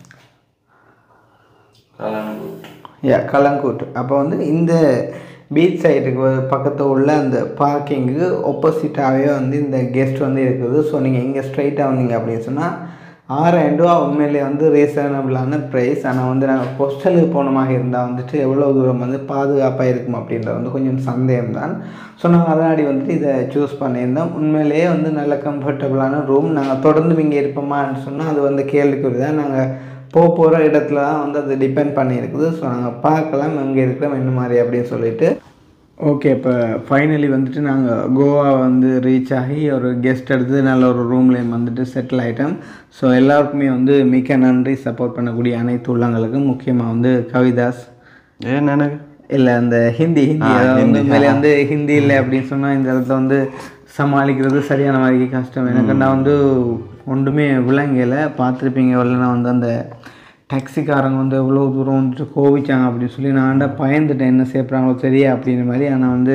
A: யா கலங்கூட் அப்போ வந்து இந்த பீச் சைடுக்கு பக்கத்தில் உள்ள அந்த பார்க்கிங்கு ஆப்போசிட்டாகவே வந்து இந்த கெஸ்ட் வந்து இருக்குது ஸோ நீங்கள் இங்கே ஸ்ட்ரைட்டாக வந்தீங்க அப்படின்னு சொன்னால் ஆறாயிரம் ரூபா உண்மையிலே வந்து ரீசனபிளான ப்ரைஸ் ஆனால் வந்து நாங்கள் ஹோஸ்டலுக்கு போனமாக இருந்தால் வந்துட்டு எவ்வளோ தூரம் வந்து பாதுகாப்பாக இருக்கும் அப்படின்றது வந்து கொஞ்சம் சந்தேகம் தான் ஸோ நாங்கள் அதனாடி வந்துட்டு இதை சூஸ் பண்ணியிருந்தோம் உண்மையிலேயே வந்து நல்ல கம்ஃபர்டபுளான ரூம் நாங்கள் தொடர்ந்து இங்கே இருப்போமான்னு சொன்னால் அது வந்து கேள்விக்குறி தான் நாங்கள் போக போகிற இடத்துல தான் வந்து அது டிபெண்ட் பண்ணியிருக்குது ஸோ நாங்கள் பார்க்கலாம் எங்கே இருக்கிறோம் என்ன மாதிரி அப்படின்னு சொல்லிட்டு ஓகே இப்போ ஃபைனலி வந்துட்டு நாங்கள் கோவா வந்து ரீச் ஆகி ஒரு கெஸ்ட் எடுத்து நல்ல ஒரு ரூம்லேயும் வந்துட்டு செட்டில் ஆகிட்டோம் ஸோ எல்லாருக்குமே வந்து மிக்க நன்றி சப்போர்ட் பண்ணக்கூடிய அனைத்து உள்ளங்களுக்கும் முக்கியமாக வந்து கவிதாஸ்
B: ஏன் எனக்கு
A: இல்லை அந்த ஹிந்தி ஹிந்தி
B: ஆ,
A: அதாவது வந்து
B: ஹிந்தி,
A: உண்மையிலே
B: ஆ.
A: வந்து ஹிந்தி இல்லை அப்படின்னு சொன்னால் இந்த இடத்துல வந்து சமாளிக்கிறது சரியான மாதிரி கஷ்டம் எனக்கு நான் வந்து ஒன்றுமே விளங்கலை பார்த்துருப்பீங்க வரல நான் வந்து அந்த டாக்ஸிக்காரங்க வந்து எவ்வளோ தூரம் வந்துட்டு கோவிச்சாங்க அப்படின்னு சொல்லி நான் பயந்துட்டேன் என்ன சேர்ப்புறாங்களோ தெரியா அப்படின்ற மாதிரி ஆனால் வந்து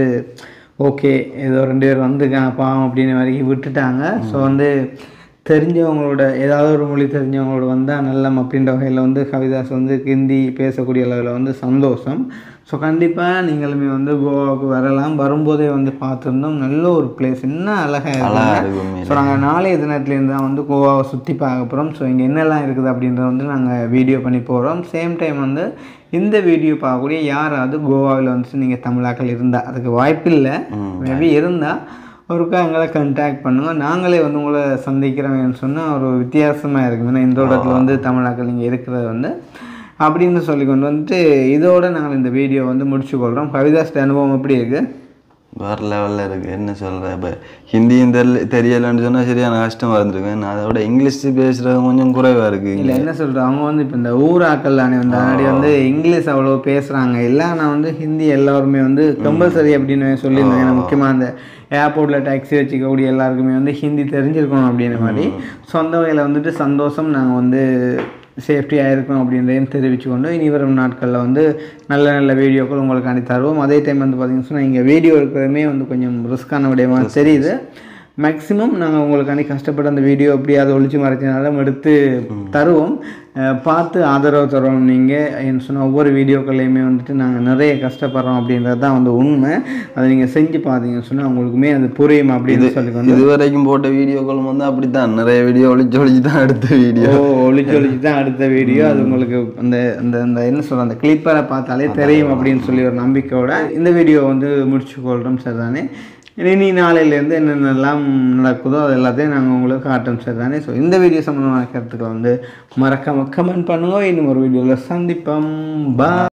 A: ஓகே ஏதோ ரெண்டு பேர் வந்துருக்காங்க பாவம் அப்படின்ற மாதிரி விட்டுட்டாங்க ஸோ வந்து தெரிஞ்சவங்களோட ஏதாவது ஒரு மொழி தெரிஞ்சவங்களோட வந்தால் நல்லம் அப்படின்ற வகையில் வந்து கவிதாஸ் வந்து ஹிந்தி பேசக்கூடிய அளவில் வந்து சந்தோஷம் ஸோ கண்டிப்பாக நீங்களுமே வந்து கோவாவுக்கு வரலாம் வரும்போதே வந்து பார்த்துருந்தோம் நல்ல ஒரு பிளேஸ் இன்னும் அழகாக
B: அழகா
A: இருக்கு
B: இருக்கு உண்மையிலே.
A: ஸோ நாங்கள் நாளைய தினத்துலேருந்து தான் வந்து கோவாவை சுற்றி பார்க்க போகிறோம் ஸோ இங்கே என்னெல்லாம் இருக்குது அப்படின்றத வந்து நாங்கள் வீடியோ பண்ணி போகிறோம் சேம் டைம் வந்து இந்த வீடியோ பார்க்கக்கூடிய யாராவது கோவாவில் வந்துட்டு நீங்கள் தமிழாக்கள் இருந்தால் அதுக்கு வாய்ப்பில்லை மேபி இருந்தால் ஒருக்கா எங்களை கண்டாக்ட் பண்ணுங்கள் நாங்களே வந்து உங்களை சந்திக்கிறோம்னு சொன்னால் ஒரு வித்தியாசமாக இருக்கும் ஏன்னா இந்த இடத்துல வந்து தமிழாக்கள் நீங்கள் இருக்கிறது வந்து அப்படின்னு சொல்லி கொண்டு வந்துட்டு இதோட நாங்கள் இந்த வீடியோ வந்து முடிச்சு கொள்கிறோம் கவிதாஸ்ட அனுபவம் எப்படி இருக்குது
B: வேறு லெவலில் இருக்குது என்ன சொல்கிறேன் இப்போ ஹிந்தியும் தெரியல தெரியலைன்னு சொன்னால் சரியான கஷ்டமாக இருந்திருக்கும் நான் அதை விட இங்கிலீஷ் பேசுகிறது கொஞ்சம் குறைவாக இருக்குது
A: இல்லை என்ன சொல்கிறேன் அவங்க வந்து இப்போ இந்த ஊராக்கள் தானே வந்து முன்னாடி வந்து இங்கிலீஷ் அவ்வளோ பேசுகிறாங்க இல்லை நான் வந்து ஹிந்தி எல்லாருமே வந்து கம்பல்சரி அப்படின்னு சொல்லியிருந்தாங்க ஏன்னா முக்கியமாக அந்த ஏர்போர்ட்டில் டாக்ஸி வச்சுக்கக்கூடிய எல்லாருக்குமே வந்து ஹிந்தி தெரிஞ்சிருக்கணும் அப்படின்ற மாதிரி சொந்த வகையில் வந்துட்டு சந்தோஷம் நாங்கள் வந்து சேஃப்டியாக இருக்கணும் அப்படின்றதையும் தெரிவிச்சுக்கொண்டு இனி வரும் நாட்களில் வந்து நல்ல நல்ல வீடியோக்கள் உங்களுக்கு அனுப்பி தருவோம் அதே டைம் வந்து பார்த்தீங்கன்னா சொன்னா இங்கே வீடியோ இருக்கிறதுமே வந்து கொஞ்சம் ரிஸ்க்கான விடயமாக தெரியுது மேக்ஸிமம் நாங்கள் உங்களுக்காண்டி கஷ்டப்பட்டு அந்த வீடியோ எப்படியாவது ஒழிச்சு மறைச்சினாலும் எடுத்து தருவோம் அஹ் பார்த்து ஆதரவு தருவோம் நீங்கள் என்ன சொன்ன ஒவ்வொரு வீடியோக்கள்லையுமே வந்துட்டு நாங்கள் நிறைய கஷ்டப்படுறோம் அப்படின்றது தான் வந்து உண்மை அதை நீங்கள் செஞ்சு பார்த்தீங்கன்னு சொன்னால் உங்களுக்குமே அது புரியும் அப்படின்னு சொல்லி வந்து
B: இது வரைக்கும் போட்ட வீடியோக்களும் வந்து அப்படித்தான் நிறைய வீடியோ ஒளிச்சு ஒளிச்சு தான் எடுத்த வீடியோ
A: ஓ ஒளிச்சு ஒளிச்சு தான் அடுத்த வீடியோ அது உங்களுக்கு அந்த அந்த அந்த என்ன சொல்ற அந்த கிளிப்பரை பார்த்தாலே தெரியும் அப்படின்னு சொல்லி ஒரு நம்பிக்கையோட இந்த வீடியோ வந்து முடிச்சு கொள்கிறோம் சார் தானே இனி நாளையிலேருந்து என்னென்னலாம் நடக்குதோ அது எல்லாத்தையும் நாங்கள் உங்களுக்கு காட்டும் சார் தானே ஸோ இந்த வீடியோ சம்மந்தமான கருத்துக்களை வந்து மறக்காம கமெண்ட் பண்ணுங்க இன்னும் ஒரு வீடியோவில் சந்திப்போம் பா